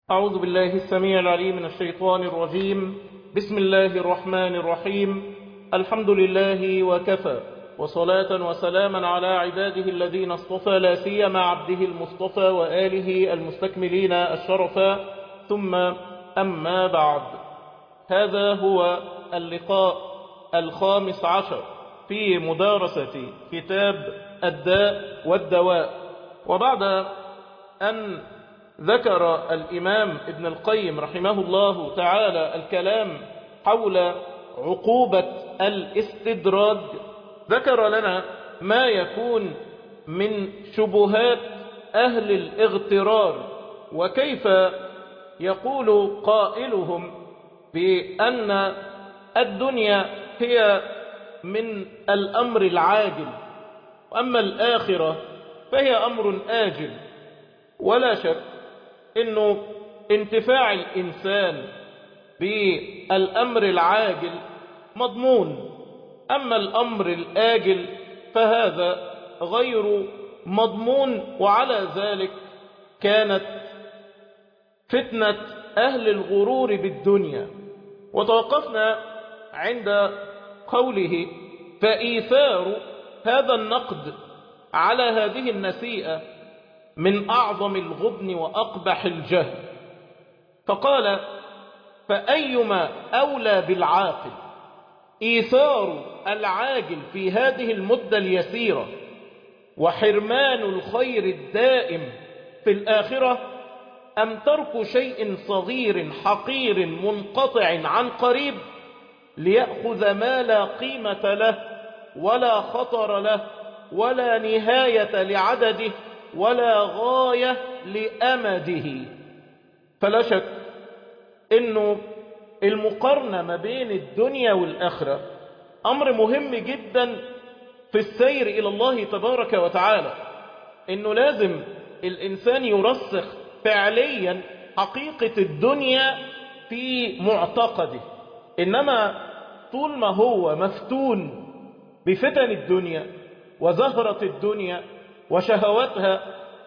أعوذ بالله السميع العليم من الشيطان الرجيم بسم الله الرحمن الرحيم الحمد لله وكفى وصلاة وسلاما على عباده الذين اصطفى لا سيما عبده المصطفى وآله المستكملين الشرفا ثم أما بعد هذا هو اللقاء الخامس عشر في مدارسة كتاب الداء والدواء وبعد أن ذكر الإمام ابن القيم رحمه الله تعالى الكلام حول عقوبة الاستدراج ذكر لنا ما يكون من شبهات أهل الاغترار وكيف يقول قائلهم بأن الدنيا هي من الأمر العاجل وأما الآخرة فهي أمر آجل ولا شك انه انتفاع الانسان بالامر العاجل مضمون اما الامر الاجل فهذا غير مضمون وعلى ذلك كانت فتنة اهل الغرور بالدنيا وتوقفنا عند قوله فايثار هذا النقد على هذه النسيئة من أعظم الغبن وأقبح الجهل فقال فأيما أولى بالعاقل إيثار العاجل في هذه المدة اليسيرة وحرمان الخير الدائم في الآخرة أم ترك شيء صغير حقير منقطع عن قريب ليأخذ ما لا قيمة له ولا خطر له ولا نهاية لعدده ولا غاية لأمده فلا شك انه المقارنة ما بين الدنيا والآخرة أمر مهم جدا في السير إلى الله تبارك وتعالى انه لازم الإنسان يرسخ فعليا حقيقة الدنيا في معتقده إنما طول ما هو مفتون بفتن الدنيا وزهرة الدنيا وشهواتها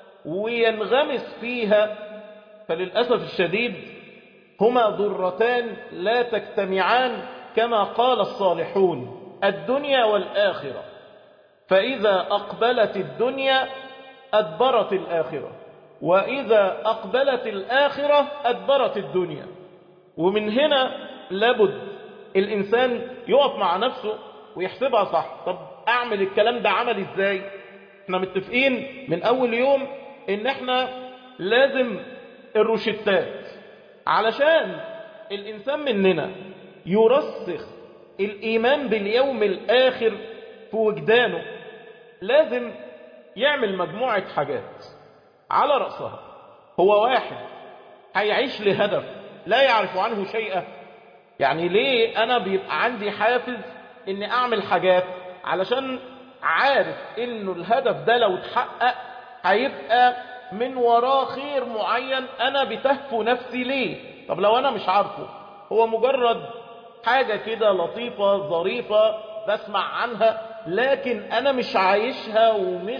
وينغمس فيها فللأسف الشديد هما ضرتان لا تجتمعان كما قال الصالحون الدنيا والآخرة فإذا أقبلت الدنيا أدبرت الآخرة وإذا أقبلت الآخرة أدبرت الدنيا ومن هنا لابد الإنسان يقف مع نفسه ويحسبها صح طب أعمل الكلام ده عمل إزاي احنا متفقين من اول يوم ان احنا لازم الروشتات علشان الانسان مننا يرسخ الايمان باليوم الاخر في وجدانه لازم يعمل مجموعة حاجات على رأسها هو واحد هيعيش لهدف لا يعرف عنه شيئا يعني ليه انا بيبقى عندي حافز اني اعمل حاجات علشان عارف انه الهدف ده لو اتحقق هيبقى من وراه خير معين انا بتهفو نفسي ليه طب لو انا مش عارفه هو مجرد حاجة كده لطيفة ظريفة بسمع عنها لكن انا مش عايشها ومش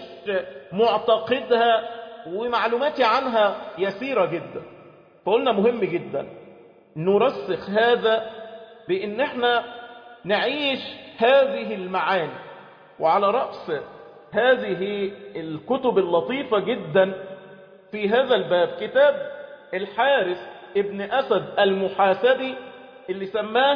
معتقدها ومعلوماتي عنها يسيرة جدا فقلنا مهم جدا نرسخ هذا بان احنا نعيش هذه المعاني وعلى رأس هذه الكتب اللطيفة جدا في هذا الباب كتاب الحارث ابن أسد المحاسبي اللي سماه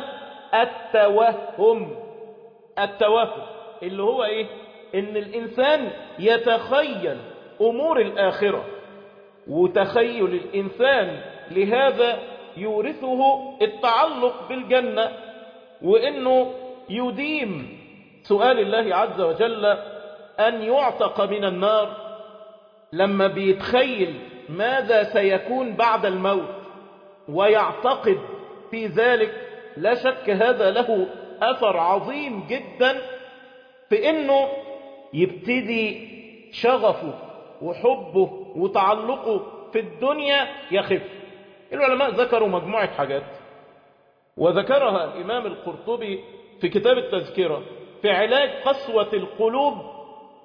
التوهم التوهم اللي هو ايه ان الانسان يتخيل امور الاخرة وتخيل الانسان لهذا يورثه التعلق بالجنة وانه يديم سؤال الله عز وجل أن يعتق من النار لما بيتخيل ماذا سيكون بعد الموت ويعتقد في ذلك لا شك هذا له أثر عظيم جدا في أنه يبتدي شغفه وحبه وتعلقه في الدنيا يخف العلماء ذكروا مجموعة حاجات وذكرها الإمام القرطبي في كتاب التذكرة في علاج قسوة القلوب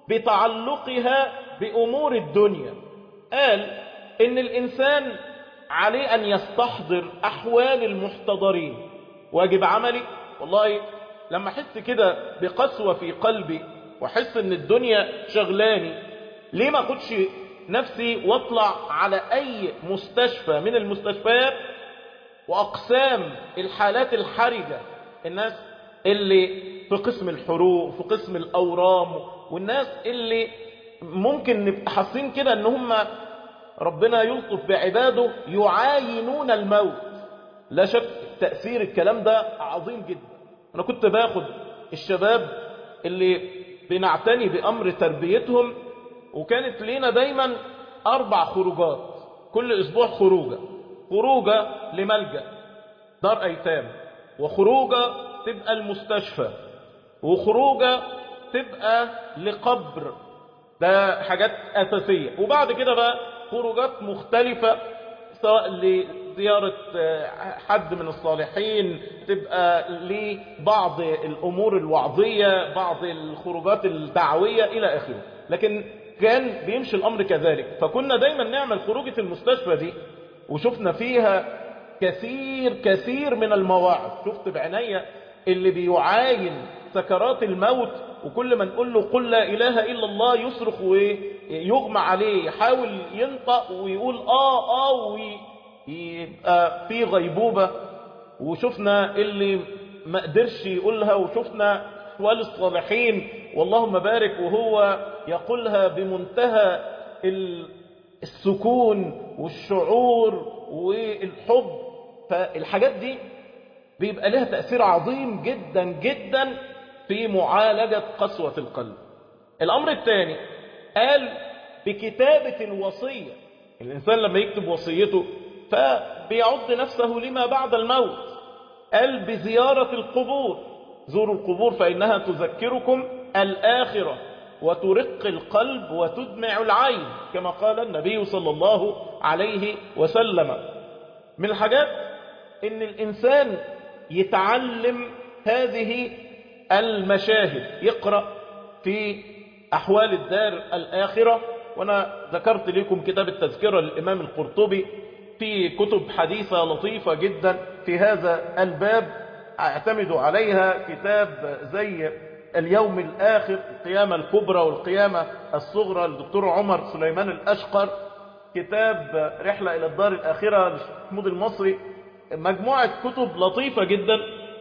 بتعلقها بأمور الدنيا قال إن الإنسان عليه أن يستحضر أحوال المحتضرين واجب عملي والله لما أحس كده بقسوة في قلبي وأحس أن الدنيا شغلاني ليه ما أخدش نفسي واطلع على أي مستشفى من المستشفيات وأقسام الحالات الحرجة الناس اللي في قسم الحروق في قسم الأورام والناس اللي ممكن نبقى حاسين كده ان هم ربنا يلطف بعباده يعاينون الموت لا شك تأثير الكلام ده عظيم جدا انا كنت باخد الشباب اللي بنعتني بأمر تربيتهم وكانت لينا دايما أربع خروجات كل أسبوع خروجة خروجة لملجأ دار أيتام وخروجة تبقى المستشفى وخروجة تبقى لقبر ده حاجات أساسية وبعد كده بقى خروجات مختلفة سواء لزيارة حد من الصالحين تبقى لبعض الأمور الوعظية بعض الخروجات الدعوية إلى آخره لكن كان بيمشي الأمر كذلك فكنا دايما نعمل خروجة المستشفى دي وشفنا فيها كثير كثير من المواعظ شفت بعينيا اللي بيعاين سكرات الموت وكل ما نقول له قل لا إله إلا الله يصرخ ويغمى عليه يحاول ينطق ويقول آه آه ويبقى في غيبوبة وشفنا اللي ما قدرش يقولها وشفنا أحوال الصالحين واللهم بارك وهو يقولها بمنتهى السكون والشعور والحب فالحاجات دي بيبقى لها تأثير عظيم جدا جدا في معالجة قسوة القلب الأمر الثاني قال بكتابة الوصية الإنسان لما يكتب وصيته فبيعد نفسه لما بعد الموت قال بزيارة القبور زوروا القبور فإنها تذكركم الآخرة وترق القلب وتدمع العين كما قال النبي صلى الله عليه وسلم من الحاجات ان الإنسان يتعلم هذه المشاهد يقرأ في أحوال الدار الآخرة وأنا ذكرت لكم كتاب التذكرة للإمام القرطبي في كتب حديثة لطيفة جدا في هذا الباب اعتمدوا عليها كتاب زي اليوم الآخر القيامة الكبرى والقيامة الصغرى للدكتور عمر سليمان الأشقر كتاب رحلة إلى الدار الآخرة للمحمود المصري مجموعة كتب لطيفة جدا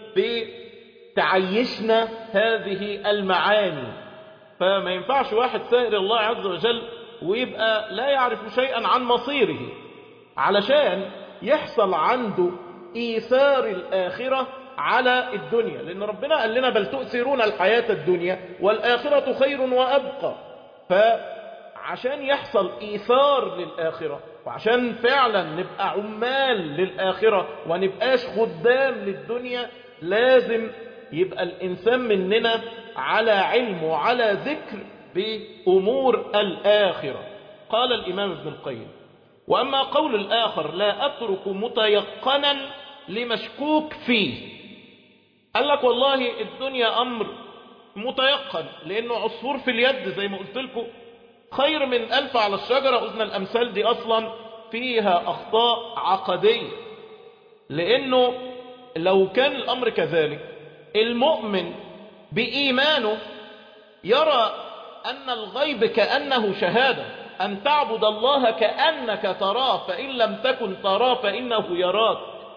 بتعيشنا هذه المعاني فما ينفعش واحد سائر الله عز وجل ويبقى لا يعرف شيئا عن مصيره علشان يحصل عنده إيثار الآخرة على الدنيا لأن ربنا قال لنا بل تؤثرون الحياة الدنيا والآخرة خير وأبقى فعشان يحصل إيثار للآخرة وعشان فعلا نبقى عمال للآخرة ونبقاش خدام للدنيا لازم يبقى الإنسان مننا على علم وعلى ذكر بأمور الآخرة قال الإمام ابن القيم وأما قول الآخر لا أترك متيقنا لمشكوك فيه قال لك والله الدنيا أمر متيقن لأنه عصفور في اليد زي ما قلت لكم خير من ألف على الشجرة قلنا الأمثال دي أصلا فيها أخطاء عقدية لأنه لو كان الأمر كذلك المؤمن بإيمانه يرى أن الغيب كأنه شهادة أن تعبد الله كأنك تراه فإن لم تكن تراه فإنه يراك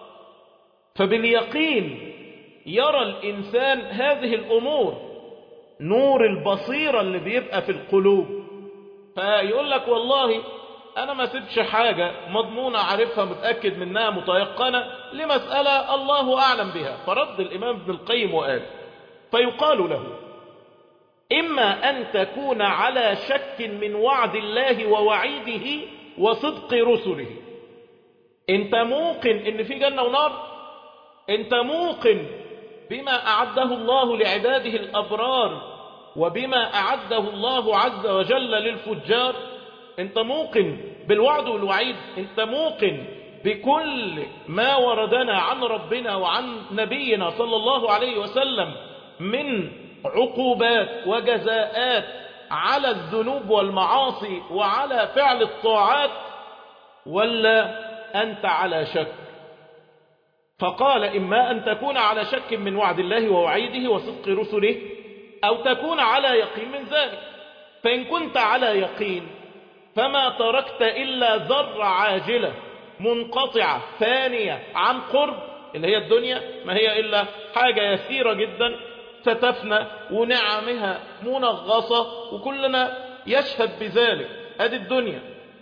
فباليقين يرى الإنسان هذه الأمور نور البصيرة اللي بيبقى في القلوب فيقول لك والله أنا ما سيبش حاجة مضمونة عارفها متأكد منها متيقنة لمسألة الله أعلم بها فرد الإمام ابن القيم وقال فيقال له إما أن تكون على شك من وعد الله ووعيده وصدق رسله انت موقن ان في جنة ونار انت موقن بما أعده الله لعباده الأبرار وبما أعده الله عز وجل للفجار انت موقن بالوعد والوعيد انت موقن بكل ما وردنا عن ربنا وعن نبينا صلى الله عليه وسلم من عقوبات وجزاءات على الذنوب والمعاصي وعلى فعل الطاعات ولا أنت على شك فقال إما أن تكون على شك من وعد الله ووعيده وصدق رسله أو تكون على يقين من ذلك فإن كنت على يقين فما تركت إلا ذر عاجلة منقطعة ثانية عن قرب اللي هي الدنيا ما هي إلا حاجة يسيرة جدا ستفنى ونعمها منغصة وكلنا يشهد بذلك هذه الدنيا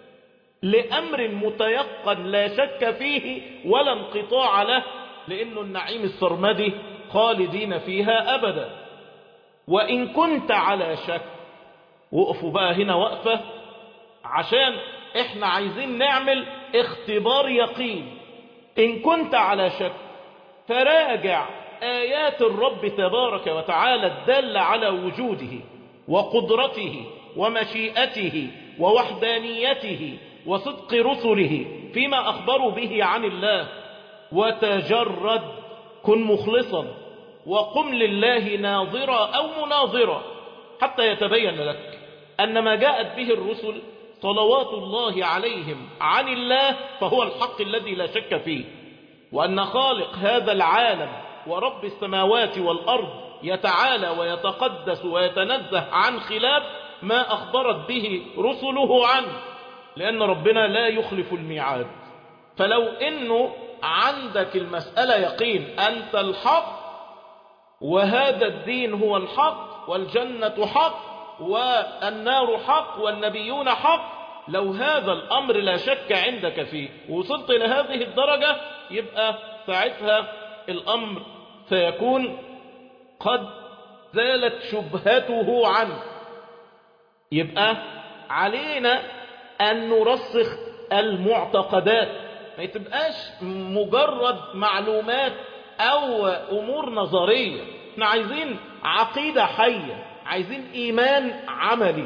لأمر متيقن لا شك فيه ولا انقطاع له لأنه النعيم السرمدي خالدين فيها أبدا وإن كنت على شك وقفوا بقى هنا وقفة عشان احنا عايزين نعمل اختبار يقين إن كنت على شك فراجع آيات الرب تبارك وتعالى الدالة على وجوده وقدرته ومشيئته ووحدانيته وصدق رسله فيما أخبروا به عن الله وتجرد كن مخلصا وقم لله ناظرا أو مناظرا حتى يتبين لك أن ما جاءت به الرسل صلوات الله عليهم عن الله فهو الحق الذي لا شك فيه وأن خالق هذا العالم ورب السماوات والأرض يتعالى ويتقدس ويتنزه عن خلاف ما أخبرت به رسله عنه لأن ربنا لا يخلف الميعاد فلو إنه عندك المسألة يقين أنت الحق وهذا الدين هو الحق والجنة حق والنار حق والنبيون حق لو هذا الأمر لا شك عندك فيه وصلت إلى هذه الدرجة يبقى ساعتها الأمر سيكون قد زالت شبهته عنك يبقى علينا أن نرسخ المعتقدات ما تبقاش مجرد معلومات أو أمور نظرية احنا عايزين عقيدة حية عايزين إيمان عملي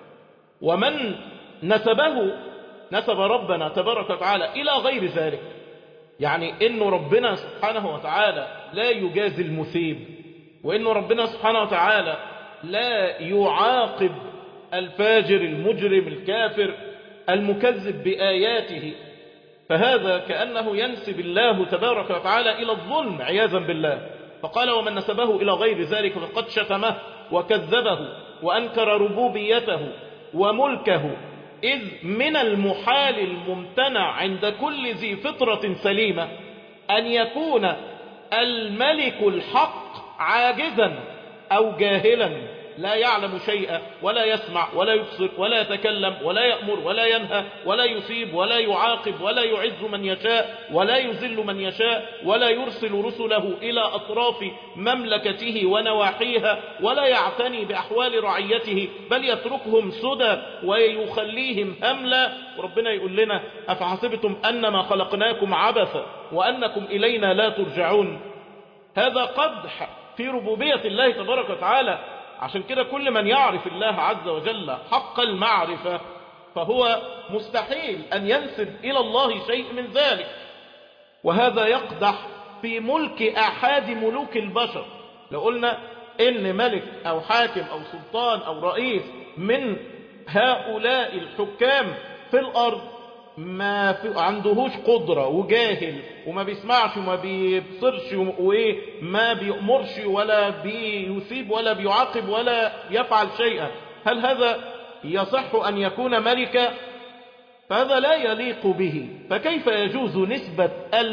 ومن نسبه نسب ربنا تبارك وتعالى إلى غير ذلك يعني إنه ربنا سبحانه وتعالى لا يجازي المثيب وإنه ربنا سبحانه وتعالى لا يعاقب الفاجر المجرم الكافر المكذب بآياته فهذا كأنه ينسب الله تبارك وتعالى إلى الظلم عياذا بالله فقال ومن نسبه إلى غير ذلك فقد شتمه وكذبه وأنكر ربوبيته وملكه إذ من المحال الممتنع عند كل ذي فطرة سليمة أن يكون الملك الحق عاجزا أو جاهلا لا يعلم شيئا ولا يسمع ولا يبصر ولا يتكلم ولا يأمر ولا ينهى ولا يصيب ولا يعاقب ولا يعز من يشاء ولا يذل من يشاء ولا يرسل رسله إلى أطراف مملكته ونواحيها ولا يعتني بأحوال رعيته بل يتركهم سدى ويخليهم هملا وربنا يقول لنا أفحسبتم أنما خلقناكم عبثا وأنكم إلينا لا ترجعون هذا قدح في ربوبية الله تبارك وتعالى عشان كده كل من يعرف الله عز وجل حق المعرفة فهو مستحيل أن ينسب إلى الله شيء من ذلك وهذا يقدح في ملك أحد ملوك البشر لو قلنا إن ملك أو حاكم أو سلطان أو رئيس من هؤلاء الحكام في الأرض ما في عندهوش قدرة وجاهل وما بيسمعش وما بيبصرش وايه ما بيأمرش ولا بيثيب ولا بيعاقب ولا يفعل شيئا هل هذا يصح أن يكون ملكا فهذا لا يليق به فكيف يجوز نسبة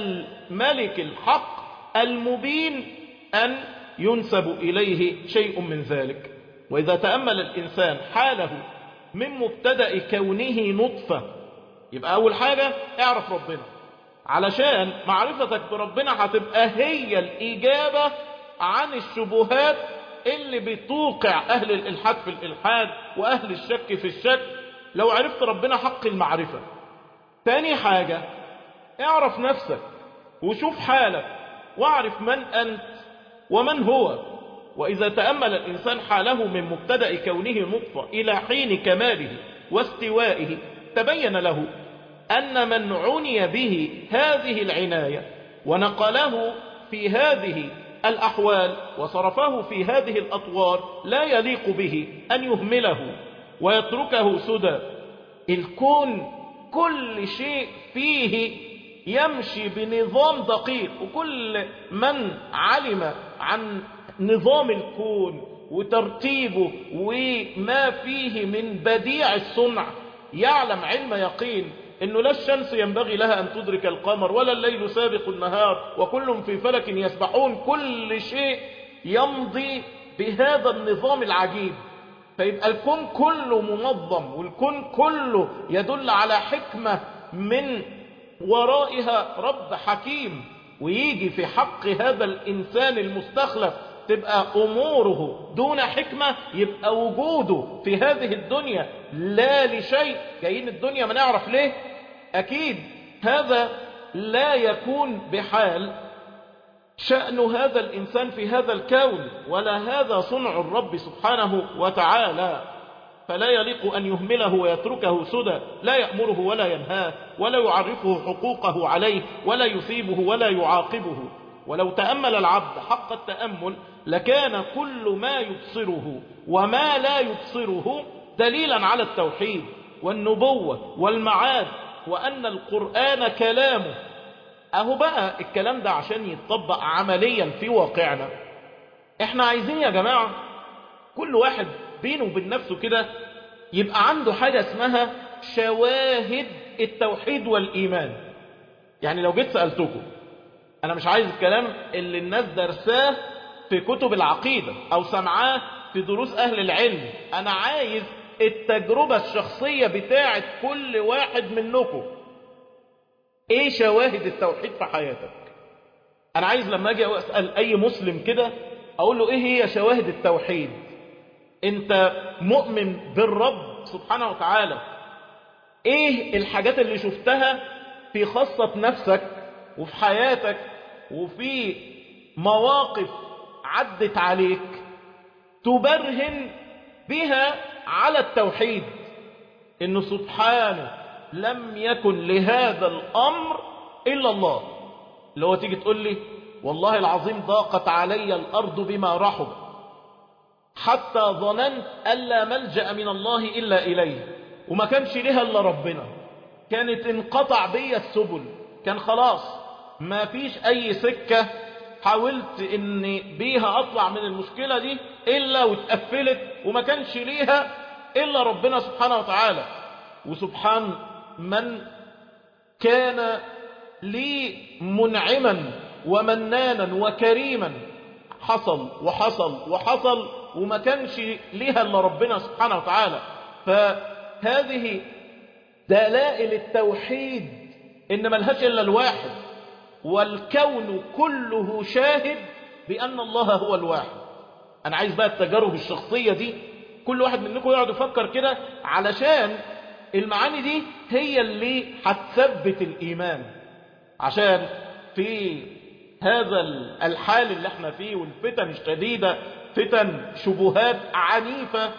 الملك الحق المبين أن ينسب إليه شيء من ذلك وإذا تأمل الإنسان حاله من مبتدأ كونه نطفة يبقى أول حاجة اعرف ربنا علشان معرفتك بربنا هتبقى هي الإجابة عن الشبهات اللي بتوقع أهل الإلحاد في الإلحاد وأهل الشك في الشك لو عرفت ربنا حق المعرفة تاني حاجة اعرف نفسك وشوف حالك واعرف من أنت ومن هو وإذا تأمل الإنسان حاله من مبتدأ كونه نطفة إلى حين كماله واستوائه تبين له أن من عني به هذه العناية ونقله في هذه الأحوال وصرفه في هذه الأطوار لا يليق به أن يهمله ويتركه سدى الكون كل شيء فيه يمشي بنظام دقيق وكل من علم عن نظام الكون وترتيبه وما فيه من بديع الصنع يعلم علم يقين انه لا الشمس ينبغي لها ان تدرك القمر ولا الليل سابق النهار وكل في فلك يسبحون كل شيء يمضي بهذا النظام العجيب فيبقى الكون كله منظم والكون كله يدل على حكمة من ورائها رب حكيم ويجي في حق هذا الإنسان المستخلف تبقى أموره دون حكمة يبقى وجوده في هذه الدنيا لا لشيء جايين الدنيا ما نعرف ليه أكيد هذا لا يكون بحال شأن هذا الإنسان في هذا الكون ولا هذا صنع الرب سبحانه وتعالى فلا يليق أن يهمله ويتركه سدى لا يأمره ولا ينهاه ولا يعرفه حقوقه عليه ولا يثيبه ولا يعاقبه ولو تأمل العبد حق التأمل لكان كل ما يبصره وما لا يبصره دليلا على التوحيد والنبوة والمعاد وأن القرآن كلامه أهو بقى الكلام ده عشان يتطبق عمليا في واقعنا احنا عايزين يا جماعة كل واحد بينه وبين نفسه كده يبقى عنده حاجة اسمها شواهد التوحيد والإيمان يعني لو جيت سألتكم أنا مش عايز الكلام اللي الناس درساه في كتب العقيدة أو سمعاه في دروس أهل العلم أنا عايز التجربة الشخصية بتاعت كل واحد منكم ايه شواهد التوحيد في حياتك انا عايز لما اجي اسال اي مسلم كده اقول له ايه هي شواهد التوحيد انت مؤمن بالرب سبحانه وتعالى ايه الحاجات اللي شفتها في خاصة نفسك وفي حياتك وفي مواقف عدت عليك تبرهن بها على التوحيد انه سبحانه لم يكن لهذا الأمر إلا الله اللي هو تيجي تقول لي والله العظيم ضاقت علي الأرض بما رحب حتى ظننت ألا ملجأ من الله إلا إليه وما كانش لها إلا ربنا كانت انقطع بي السبل كان خلاص ما فيش أي سكة حاولت ان بيها اطلع من المشكلة دي الا واتقفلت وما كانش ليها الا ربنا سبحانه وتعالى وسبحان من كان لي منعما ومنانا وكريما حصل وحصل وحصل وما كانش ليها الا ربنا سبحانه وتعالى فهذه دلائل التوحيد ان ملهاش الا الواحد والكون كله شاهد بان الله هو الواحد انا عايز بقى التجارب الشخصية دي كل واحد منكم يقعد يفكر كده علشان المعاني دي هي اللي هتثبت الإيمان عشان في هذا الحال اللي احنا فيه والفتن الشديدة فتن شبهات عنيفة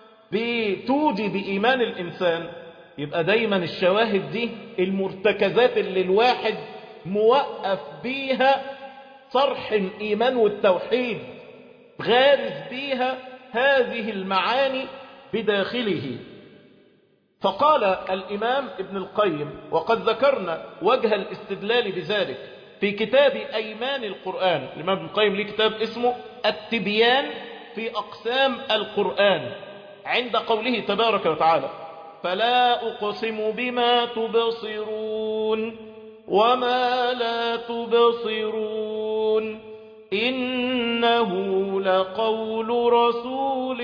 بتودي بإيمان الإنسان يبقى دايما الشواهد دي المرتكزات اللي الواحد موقف بيها صرح الإيمان والتوحيد غارز بيها هذه المعاني بداخله فقال الإمام ابن القيم وقد ذكرنا وجه الاستدلال بذلك في كتاب أيمان القرآن الإمام ابن القيم ليه كتاب اسمه التبيان في أقسام القرآن عند قوله تبارك وتعالى فلا أقسم بما تبصرون وما لا تبصرون إنه لقول رسول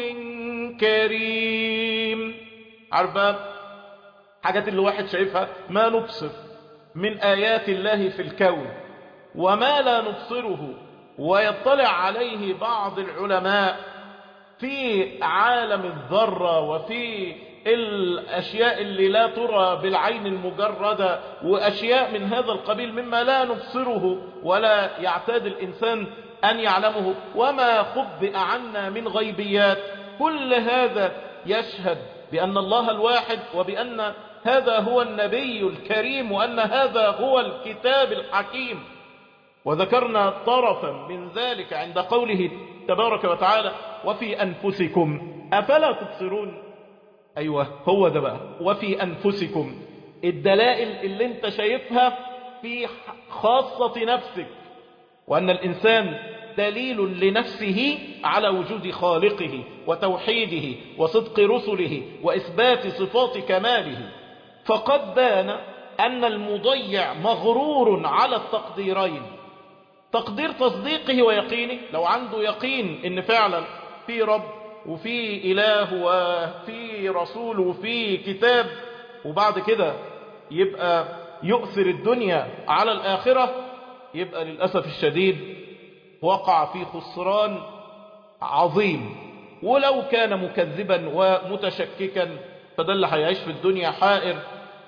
كريم عارفة حاجات اللي واحد شايفها ما نبصر من آيات الله في الكون وما لا نبصره ويطلع عليه بعض العلماء في عالم الذرة وفي الأشياء اللي لا ترى بالعين المجردة وأشياء من هذا القبيل مما لا نبصره ولا يعتاد الإنسان أن يعلمه وما خبئ عنا من غيبيات كل هذا يشهد بأن الله الواحد وبأن هذا هو النبي الكريم وأن هذا هو الكتاب الحكيم وذكرنا طرفا من ذلك عند قوله تبارك وتعالى وفي أنفسكم أفلا تبصرون أيوة هو ده بقى وفي أنفسكم الدلائل اللي انت شايفها في خاصة نفسك وأن الإنسان دليل لنفسه على وجود خالقه وتوحيده وصدق رسله وإثبات صفات كماله فقد بان أن المضيع مغرور على التقديرين تقدير تصديقه ويقينه لو عنده يقين ان فعلا في رب وفي اله وفي رسول وفي كتاب وبعد كده يبقى يؤثر الدنيا على الاخرة يبقى للأسف الشديد وقع في خسران عظيم ولو كان مكذبا ومتشككا فده اللي هيعيش في الدنيا حائر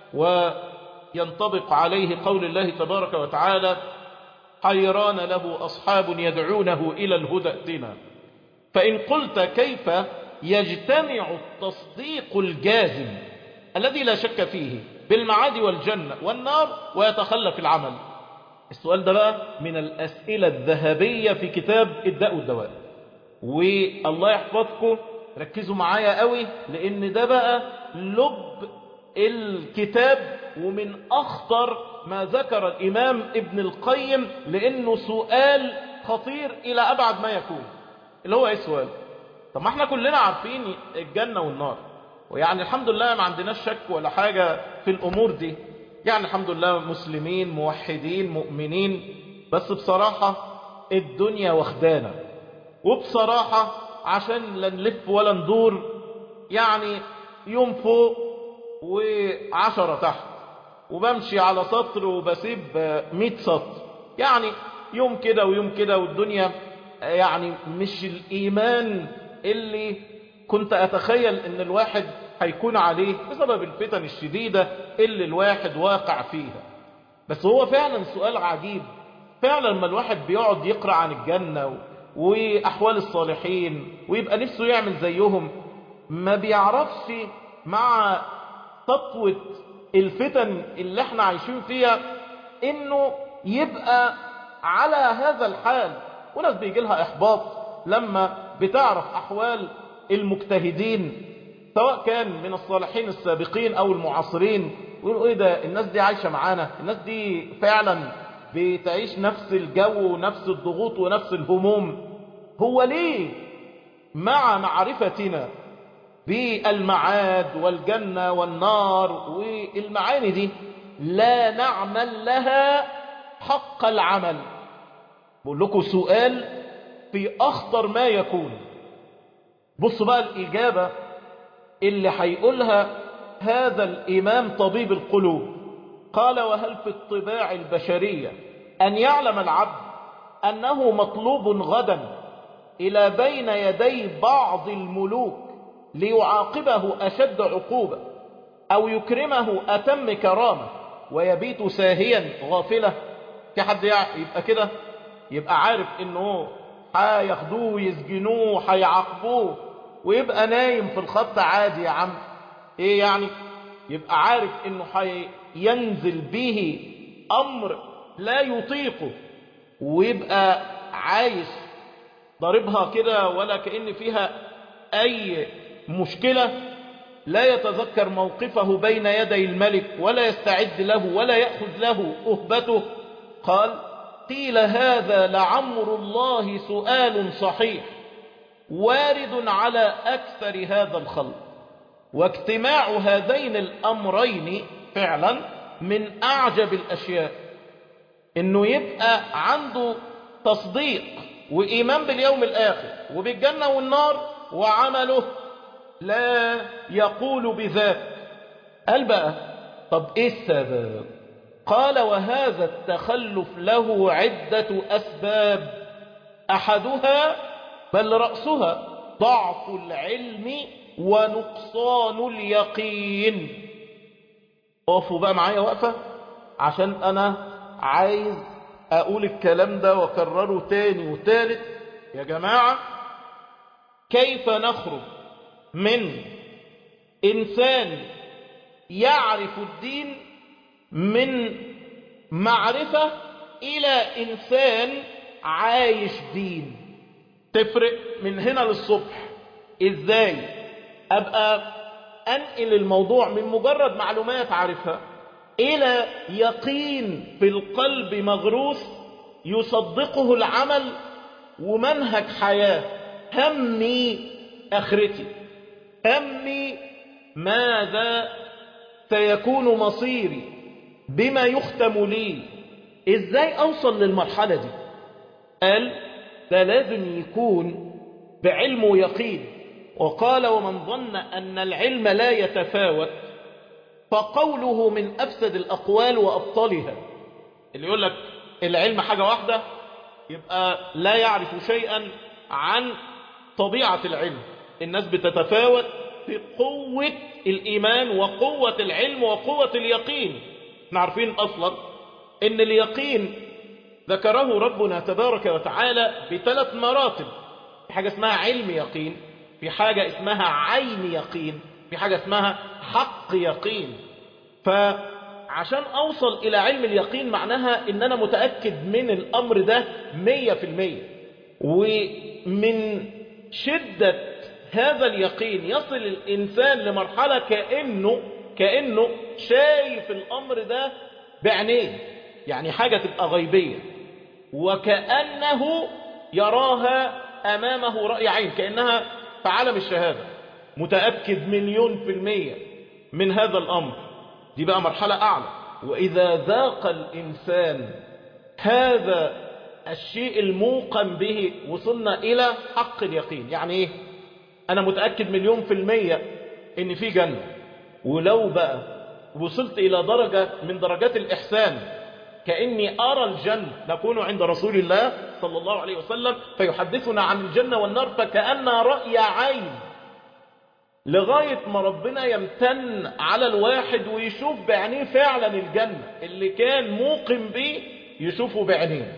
وينطبق عليه قول الله تبارك وتعالى حيران له أصحاب يدعونه إلى الهدى ائتنا فإن قلت كيف يجتمع التصديق الجازم الذي لا شك فيه بالمعاد والجنة والنار ويتخلف العمل السؤال ده بقى من الأسئلة الذهبية في كتاب الداء والدواء والله يحفظكم ركزوا معايا قوي لأن ده بقى لب الكتاب ومن أخطر ما ذكر الإمام ابن القيم لأنه سؤال خطير إلى أبعد ما يكون اللي هو إيه السؤال طب ما احنا كلنا عارفين الجنة والنار ويعني الحمد لله ما عندناش شك ولا حاجة في الأمور دي يعني الحمد لله مسلمين موحدين مؤمنين بس بصراحة الدنيا واخدانا وبصراحة عشان لا نلف ولا ندور يعني يوم فوق وعشرة تحت وبمشي على سطر وبسيب مئة سطر يعني يوم كده ويوم كده والدنيا يعني مش الإيمان اللي كنت أتخيل أن الواحد هيكون عليه بسبب الفتن الشديدة اللي الواحد واقع فيها بس هو فعلا سؤال عجيب فعلا لما الواحد بيقعد يقرأ عن الجنة وأحوال الصالحين ويبقى نفسه يعمل زيهم ما بيعرفش مع سطوة الفتن اللي احنا عايشين فيها انه يبقى على هذا الحال وناس بيجي لها احباط لما بتعرف احوال المجتهدين سواء كان من الصالحين السابقين او المعاصرين ويقولوا ايه ده الناس دي عايشة معانا الناس دي فعلا بتعيش نفس الجو ونفس الضغوط ونفس الهموم هو ليه مع معرفتنا بالمعاد والجنة والنار والمعاني دي لا نعمل لها حق العمل بقول لكم سؤال في أخطر ما يكون بصوا بقى الإجابة اللي هيقولها هذا الإمام طبيب القلوب قال وهل في الطباع البشرية أن يعلم العبد أنه مطلوب غدا إلى بين يدي بعض الملوك ليعاقبه أشد عقوبة أو يكرمه أتم كرامة ويبيت ساهيا غافلة في حد يبقى كده يبقى عارف انه هياخدوه يسجنوه هيعاقبوه ويبقى نايم في الخط عادي يا عم ايه يعني يبقى عارف انه هينزل به امر لا يطيقه ويبقى عايش ضاربها كده ولا كأن فيها اي مشكلة لا يتذكر موقفه بين يدي الملك ولا يستعد له ولا يأخذ له أهبته قال قيل هذا لعمر الله سؤال صحيح وارد على أكثر هذا الخلق واجتماع هذين الأمرين فعلا من أعجب الأشياء إنه يبقى عنده تصديق وإيمان باليوم الآخر وبالجنة والنار وعمله لا يقول بذاك قال بقى طب ايه السبب قال وهذا التخلف له عدة أسباب أحدها بل رأسها ضعف العلم ونقصان اليقين وقفوا بقى معايا وقفة عشان أنا عايز أقول الكلام ده وكرره تاني وتالت يا جماعة كيف نخرج من إنسان يعرف الدين من معرفة إلى إنسان عايش دين تفرق من هنا للصبح إزاي أبقى أنقل الموضوع من مجرد معلومات عارفها إلى يقين في القلب مغروس يصدقه العمل ومنهج حياة همي آخرتي همي ماذا سيكون مصيري بما يختم لي ازاي اوصل للمرحلة دي قال ده لازم يكون بعلم ويقين وقال ومن ظن أن العلم لا يتفاوت فقوله من أفسد الأقوال وأبطلها اللي يقول لك العلم حاجة واحدة يبقى لا يعرف شيئا عن طبيعة العلم الناس بتتفاوت في قوة الإيمان وقوة العلم وقوة اليقين احنا عارفين أصلا ان اليقين ذكره ربنا تبارك وتعالى بثلاث مراتب في حاجة اسمها علم يقين في حاجة اسمها عين يقين في حاجة اسمها حق يقين فعشان أوصل إلى علم اليقين معناها إن أنا متأكد من الأمر ده مية في المية ومن شدة هذا اليقين يصل الإنسان لمرحلة كأنه كأنه شايف الأمر ده بعينيه يعني حاجة تبقى غيبية وكأنه يراها أمامه رأي عين كأنها في عالم الشهادة متأكد مليون في المية من هذا الأمر دي بقى مرحلة أعلى وإذا ذاق الإنسان هذا الشيء الموقن به وصلنا إلى حق اليقين يعني إيه أنا متأكد مليون في المية إن في جنة ولو بقى وصلت إلى درجة من درجات الإحسان كأني أرى الجنة نكون عند رسول الله صلى الله عليه وسلم فيحدثنا عن الجنة والنار فكأن رأي عين لغاية ما ربنا يمتن على الواحد ويشوف بعينيه فعلا الجنة اللي كان موقن به يشوفه بعينيه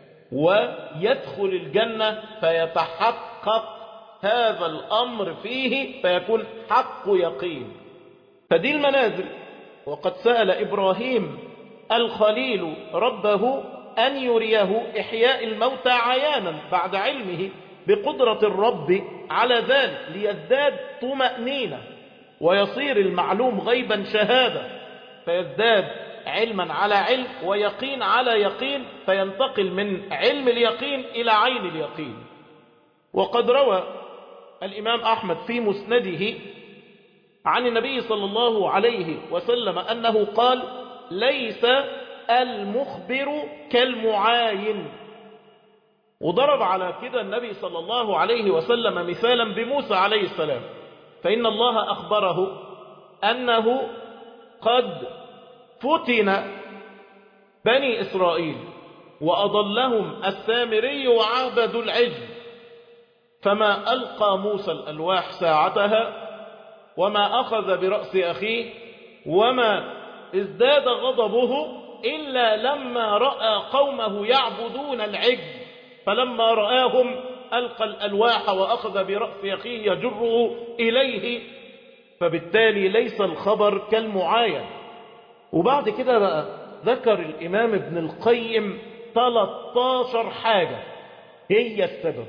ويدخل الجنة فيتحقق هذا الأمر فيه فيكون حق يقين فدي المنازل وقد سأل إبراهيم الخليل ربه أن يريه إحياء الموتى عيانا بعد علمه بقدرة الرب على ذلك ليزداد طمأنينة ويصير المعلوم غيبا شهادة فيزداد علما على علم ويقين على يقين فينتقل من علم اليقين إلى عين اليقين وقد روى الإمام أحمد في مسنده عن النبي صلى الله عليه وسلم أنه قال ليس المخبر كالمعاين وضرب على كده النبي صلى الله عليه وسلم مثالا بموسى عليه السلام فإن الله أخبره أنه قد فتن بني إسرائيل وأضلهم السامري وعبدوا العجل فما ألقى موسى الألواح ساعتها وما أخذ برأس أخيه وما ازداد غضبه إلا لما رأى قومه يعبدون العجل فلما رآهم ألقى الألواح وأخذ برأس أخيه يجره إليه فبالتالي ليس الخبر كالمعاين وبعد كده بقى ذكر الإمام ابن القيم 13 حاجة هي السبب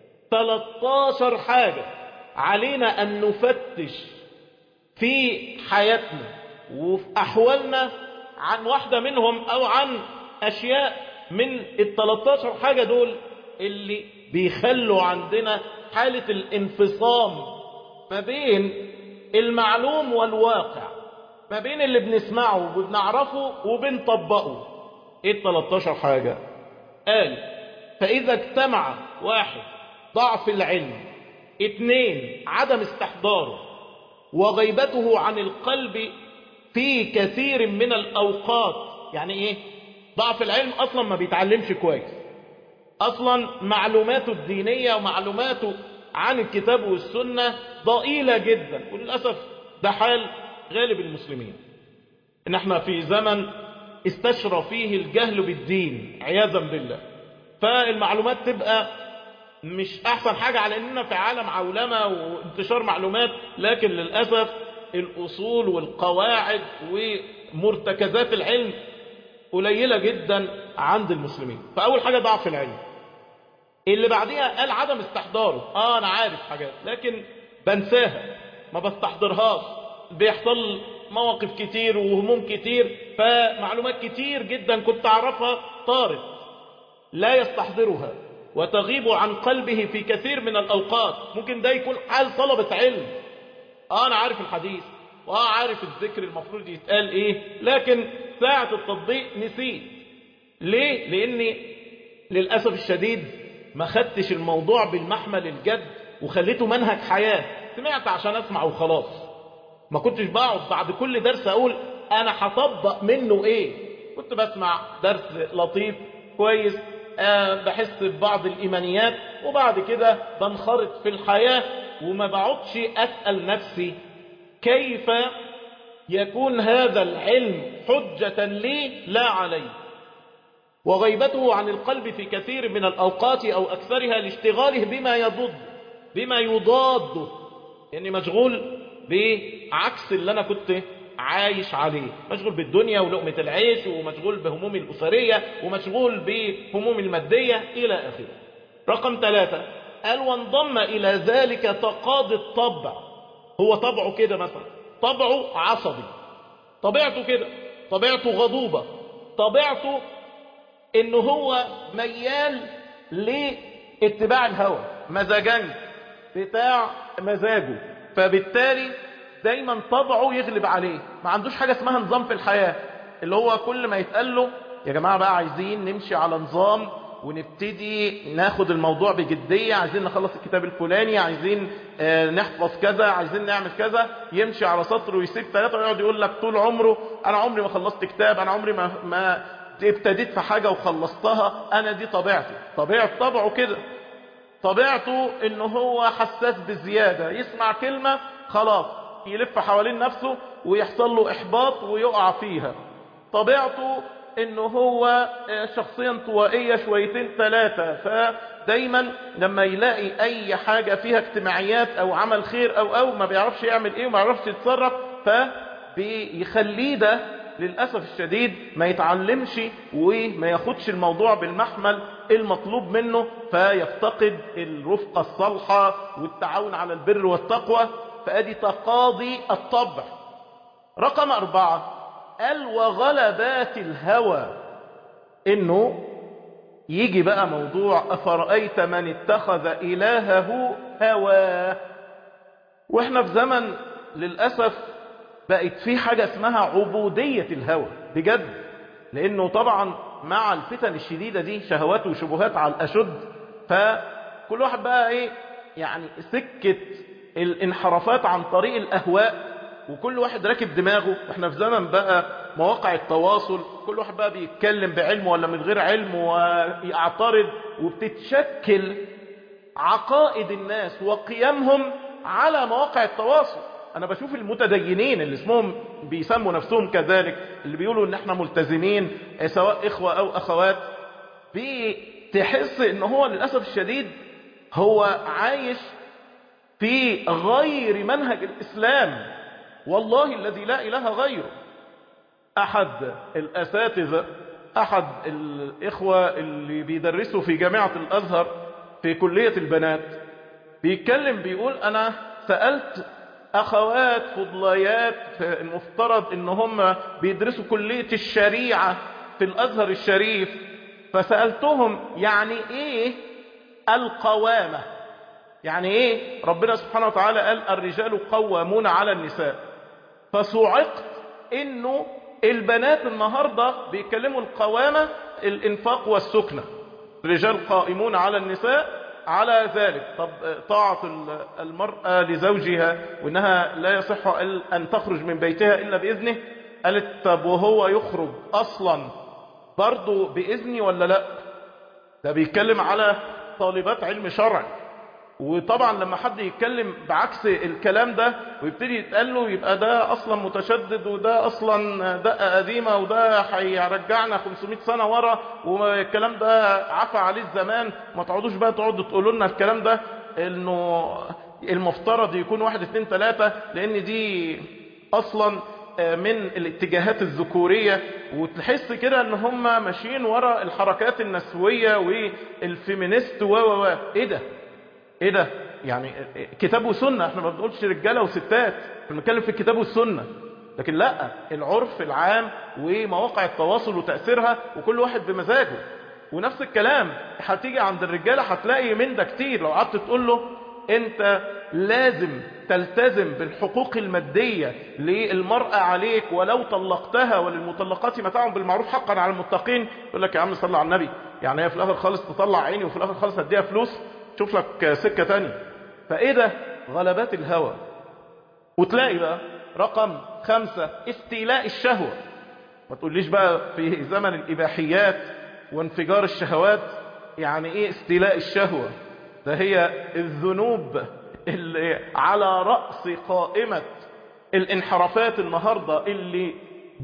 13 حاجة علينا أن نفتش في حياتنا وفي أحوالنا عن واحدة منهم أو عن أشياء من ال 13 حاجة دول اللي بيخلوا عندنا حالة الانفصام ما بين المعلوم والواقع ما بين اللي بنسمعه وبنعرفه وبنطبقه ايه ال 13 حاجة قال فإذا اجتمع واحد ضعف العلم اثنين عدم استحضاره وغيبته عن القلب في كثير من الأوقات يعني ايه ضعف العلم أصلا ما بيتعلمش كويس أصلا معلوماته الدينية ومعلوماته عن الكتاب والسنة ضئيلة جدا وللأسف ده حال غالب المسلمين ان احنا في زمن استشرى فيه الجهل بالدين عياذا بالله فالمعلومات تبقى مش احسن حاجة على اننا في عالم عولمة وانتشار معلومات لكن للأسف الاصول والقواعد ومرتكزات العلم قليلة جدا عند المسلمين فاول حاجة ضعف العلم اللي بعديها قال عدم استحضاره اه انا عارف حاجات لكن بنساها ما بستحضرهاش بيحصل مواقف كتير وهموم كتير فمعلومات كتير جدا كنت أعرفها طارت لا يستحضرها وتغيب عن قلبه في كثير من الأوقات ممكن ده يكون حال طلبة علم آه أنا عارف الحديث وآه عارف الذكر المفروض يتقال إيه لكن ساعة التطبيق نسيت ليه؟ لأني للأسف الشديد ما خدتش الموضوع بالمحمل الجد وخليته منهج حياة سمعت عشان أسمع وخلاص ما كنتش بقعد بعد كل درس أقول أنا هطبق منه إيه كنت بسمع درس لطيف كويس أه بحس ببعض الإيمانيات وبعد كده بنخرط في الحياة وما بقعدش أسأل نفسي كيف يكون هذا العلم حجة لي لا علي وغيبته عن القلب في كثير من الأوقات أو أكثرها لاشتغاله بما يضد بما يضاده يعني مشغول بعكس اللي أنا كنت عايش عليه مشغول بالدنيا ولقمة العيش ومشغول بهموم الأسرية ومشغول بهموم المادية إلى آخره رقم ثلاثة قال وانضم إلى ذلك تقاضي الطبع هو طبعه كده مثلا طبعه عصبي طبيعته كده طبيعته غضوبة طبيعته انه هو ميال لاتباع الهوى مزاجنج بتاع مزاجه فبالتالي دايما طبعه يغلب عليه ما عندوش حاجة اسمها نظام في الحياة اللي هو كل ما يتقال له يا جماعة بقى عايزين نمشي على نظام ونبتدي ناخد الموضوع بجدية عايزين نخلص الكتاب الفلاني عايزين آه نحفظ كذا عايزين نعمل كذا يمشي على سطر ويسيب ثلاثة ويقعد يقول لك طول عمره انا عمري ما خلصت كتاب انا عمري ما, ما ابتديت في حاجة وخلصتها انا دي طبيعتي طبيعة طبعه كده طبيعته انه هو حساس بزيادة يسمع كلمة خلاص يلف حوالين نفسه ويحصل له احباط ويقع فيها طبيعته انه هو شخصيا طوائية شويتين ثلاثة فدايما لما يلاقي اي حاجة فيها اجتماعيات او عمل خير او او ما بيعرفش يعمل ايه وما بيعرفش يتصرف فبيخليه ده للأسف الشديد ما يتعلمش وما ياخدش الموضوع بالمحمل المطلوب منه فيفتقد الرفقة الصالحة والتعاون على البر والتقوى فأدي تقاضي الطبع رقم أربعة قال وغلبات الهوى انه يجي بقى موضوع افرأيت من اتخذ الهه هواه واحنا في زمن للأسف بقت في حاجة اسمها عبودية الهوى بجد لانه طبعا مع الفتن الشديدة دي شهوات وشبهات على الاشد فكل واحد بقى ايه يعني سكة الانحرافات عن طريق الاهواء وكل واحد راكب دماغه احنا في زمن بقى مواقع التواصل كل واحد بقى بيتكلم بعلم ولا من غير علم ويعترض وبتتشكل عقائد الناس وقيمهم على مواقع التواصل انا بشوف المتدينين اللي اسمهم بيسموا نفسهم كذلك اللي بيقولوا ان احنا ملتزمين سواء اخوة او اخوات بتحس ان هو للأسف الشديد هو عايش في غير منهج الاسلام والله الذي لا اله غيره احد الاساتذة احد الاخوة اللي بيدرسوا في جامعة الازهر في كلية البنات بيتكلم بيقول انا سألت اخوات فضليات المفترض ان هم بيدرسوا كلية الشريعة في الازهر الشريف فسألتهم يعني ايه القوامة يعني ايه ربنا سبحانه وتعالى قال الرجال قوامون على النساء فصعقت انه البنات النهاردة بيتكلموا القوامة الانفاق والسكنة الرجال قائمون على النساء على ذلك طب طاعة المرأة لزوجها وانها لا يصح ان تخرج من بيتها الا باذنه قالت طب وهو يخرج اصلا برضه باذني ولا لا ده بيتكلم على طالبات علم شرع وطبعا لما حد يتكلم بعكس الكلام ده ويبتدي يتقال له يبقى ده اصلا متشدد وده اصلا دقه قديمه وده هيرجعنا 500 سنه ورا والكلام ده عفى عليه الزمان ما تقعدوش بقى تقعدوا تقولوا لنا الكلام ده انه المفترض يكون واحد اتنين تلاته لان دي اصلا من الاتجاهات الذكورية وتحس كده ان هم ماشيين ورا الحركات النسوية والفيمينيست و و ايه ده ايه ده يعني كتاب وسنة احنا ما بنقولش رجالة وستات احنا بنتكلم في الكتاب والسنة لكن لا العرف العام ومواقع التواصل وتأثيرها وكل واحد بمزاجه ونفس الكلام هتيجي عند الرجالة هتلاقي من ده كتير لو قعدت تقول له انت لازم تلتزم بالحقوق المادية للمرأة عليك ولو طلقتها وللمطلقات متاع بالمعروف حقا على المتقين يقول لك يا عم صلى على النبي يعني هي في الاخر خالص تطلع عيني وفي الاخر خالص هديها فلوس شوف لك سكة تانية فايه ده غلبات الهوى وتلاقي بقى رقم خمسة استيلاء الشهوة ما تقوليش بقى في زمن الإباحيات وانفجار الشهوات يعني ايه استيلاء الشهوة ده هي الذنوب اللي على رأس قائمة الانحرافات النهاردة اللي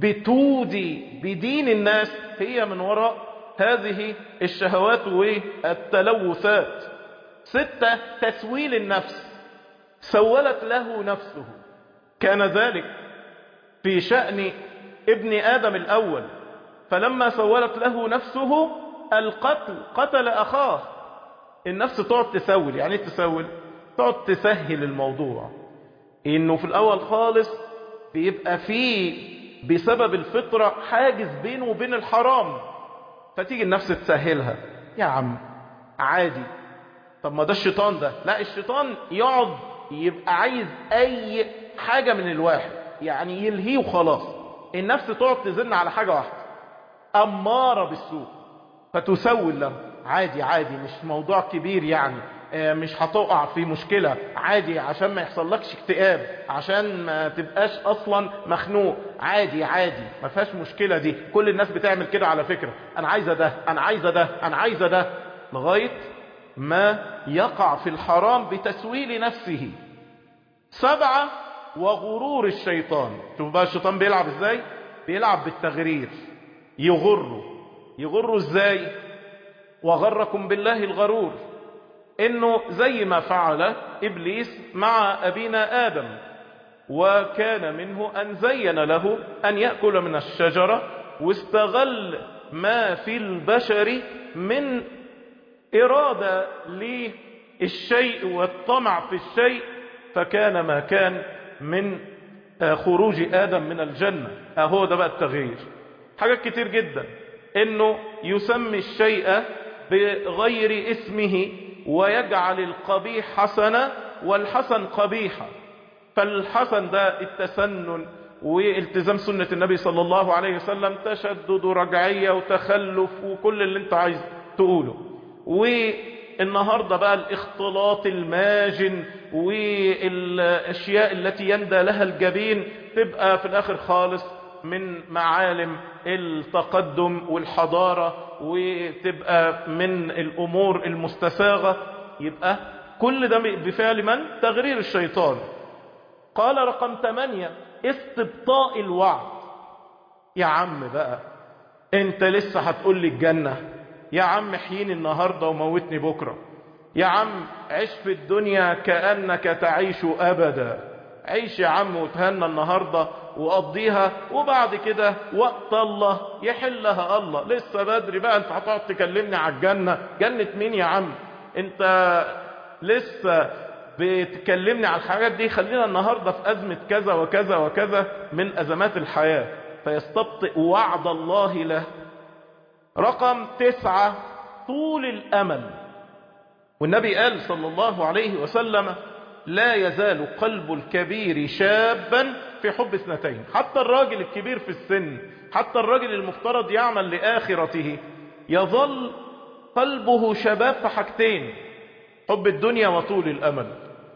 بتودي بدين الناس هي من وراء هذه الشهوات والتلوثات ستة تسويل النفس سولت له نفسه كان ذلك في شأن ابن آدم الأول فلما سولت له نفسه القتل قتل أخاه النفس تقعد تسول يعني ايه تسول تقعد تسهل الموضوع انه في الاول خالص بيبقى فيه بسبب الفطرة حاجز بينه وبين الحرام فتيجي النفس تسهلها يا عم عادي طب ما ده الشيطان ده لا الشيطان يقعد يبقى عايز اي حاجة من الواحد يعني يلهيه وخلاص النفس تقعد تزن على حاجة واحدة أمارة بالسوء فتسول له عادي عادي مش موضوع كبير يعني مش هتقع في مشكلة عادي عشان ما يحصلكش اكتئاب عشان ما تبقاش اصلا مخنوق عادي عادي ما فيهاش مشكلة دي كل الناس بتعمل كده على فكرة انا عايزة ده انا عايزة ده انا عايزة ده لغاية ما يقع في الحرام بتسويل نفسه سبعة وغرور الشيطان شوف بقى الشيطان بيلعب ازاي بيلعب بالتغرير يغره يغره ازاي وغركم بالله الغرور انه زي ما فعل ابليس مع ابينا ادم وكان منه ان زين له ان يأكل من الشجرة واستغل ما في البشر من ارادة للشيء والطمع في الشيء فكان ما كان من خروج ادم من الجنة اهو ده بقى التغيير حاجات كتير جدا انه يسمي الشيء بغير اسمه ويجعل القبيح حسنا والحسن قبيحا فالحسن ده التسنن والتزام سنة النبي صلى الله عليه وسلم تشدد ورجعية وتخلف وكل اللي انت عايز تقوله والنهاردة بقى الاختلاط الماجن والاشياء التي يندى لها الجبين تبقى في الاخر خالص من معالم التقدم والحضارة وتبقى من الأمور المستساغة يبقى كل ده بفعل من؟ تغرير الشيطان قال رقم ثمانية استبطاء الوعد يا عم بقى انت لسه هتقول لي الجنة يا عم حيني النهاردة وموتني بكرة يا عم عيش في الدنيا كأنك تعيش أبدا عيش يا عم وتهنى النهاردة وقضيها وبعد كده وقت الله يحلها الله لسه بدري بقى انت هتقعد تكلمني على الجنة جنة مين يا عم انت لسه بتكلمني على الحاجات دي خلينا النهاردة في أزمة كذا وكذا وكذا من أزمات الحياة فيستبطئ وعد الله له رقم تسعة طول الأمل والنبي قال صلى الله عليه وسلم لا يزال قلب الكبير شابا في حب اثنتين حتى الراجل الكبير في السن حتى الراجل المفترض يعمل لآخرته يظل قلبه شباب في حاجتين حب الدنيا وطول الأمل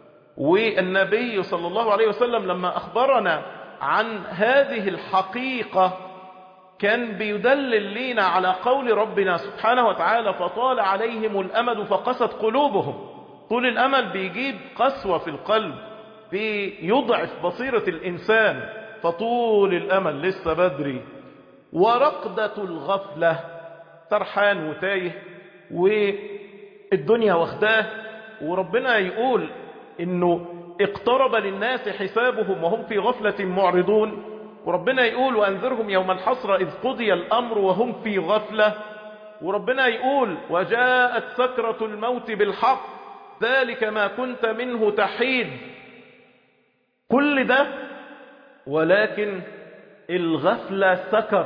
والنبي صلى الله عليه وسلم لما أخبرنا عن هذه الحقيقة كان بيدلل لينا على قول ربنا سبحانه وتعالى فطال عليهم الأمد فقست قلوبهم طول الأمل بيجيب قسوة في القلب بيضعف بصيرة الإنسان فطول الأمل لسه بدري ورقدة الغفلة سرحان وتايه والدنيا واخداه وربنا يقول انه اقترب للناس حسابهم وهم في غفلة معرضون وربنا يقول وانذرهم يوم الحسرة اذ قضي الامر وهم في غفلة وربنا يقول وجاءت سكرة الموت بالحق ذلك ما كنت منه تحيد كل ده ولكن الغفلة سكر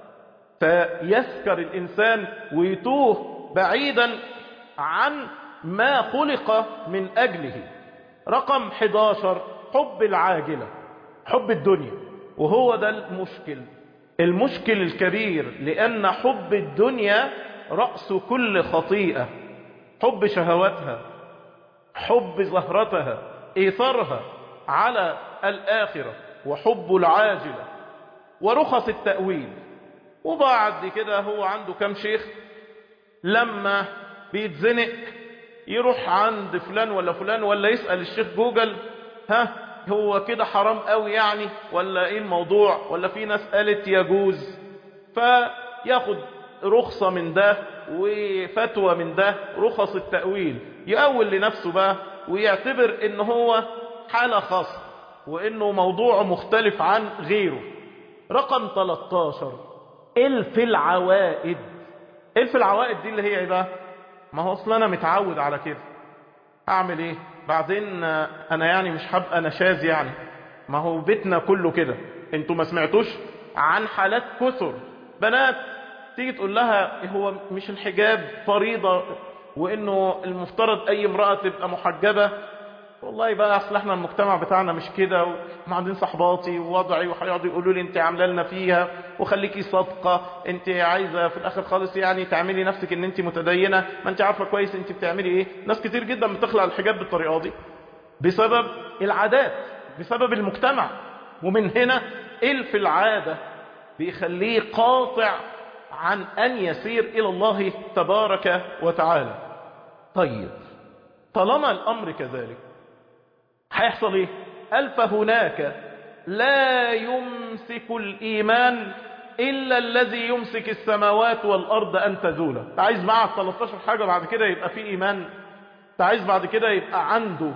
فيسكر الإنسان ويتوه بعيدا عن ما خلق من أجله رقم 11 حب العاجلة حب الدنيا وهو ده المشكل المشكل الكبير لأن حب الدنيا رأس كل خطيئة حب شهواتها حب زهرتها إيثارها على الآخرة وحب العاجلة ورخص التأويل وبعد كده هو عنده كم شيخ لما بيتزنق يروح عند فلان ولا فلان ولا يسأل الشيخ جوجل ها هو كده حرام قوي يعني ولا ايه الموضوع ولا في ناس قالت يجوز فياخد رخصة من ده وفتوى من ده رخص التأويل يأول لنفسه بقى ويعتبر ان هو حالة خاصة وانه موضوع مختلف عن غيره رقم 13 الف العوائد الف العوائد دي اللي هي ايه بقى ما هو اصلا انا متعود على كده اعمل ايه بعدين انا يعني مش هبقى نشاز يعني ما هو بيتنا كله كده انتوا ما سمعتوش عن حالات كثر بنات تيجي تقول لها هو مش الحجاب فريضة وانه المفترض اي امرأة تبقى محجبة والله بقى اصل احنا المجتمع بتاعنا مش كده وبعدين صحباتي ووضعي وهيقعدوا يقولوا لي انت عامله لنا فيها وخليكي صادقه انت عايزه في الاخر خالص يعني تعملي نفسك ان انت متدينه ما انت عارفه كويس انت بتعملي ايه ناس كتير جدا بتخلع الحجاب بالطريقه دي بسبب العادات بسبب المجتمع ومن هنا الف العاده بيخليه قاطع عن ان يسير الى الله تبارك وتعالى طيب طالما الامر كذلك هيحصل ايه قال فهناك لا يمسك الايمان الا الذي يمسك السماوات والارض ان تزولا انت عايز معك 13 حاجه بعد كده يبقى في ايمان انت عايز بعد كده يبقى عنده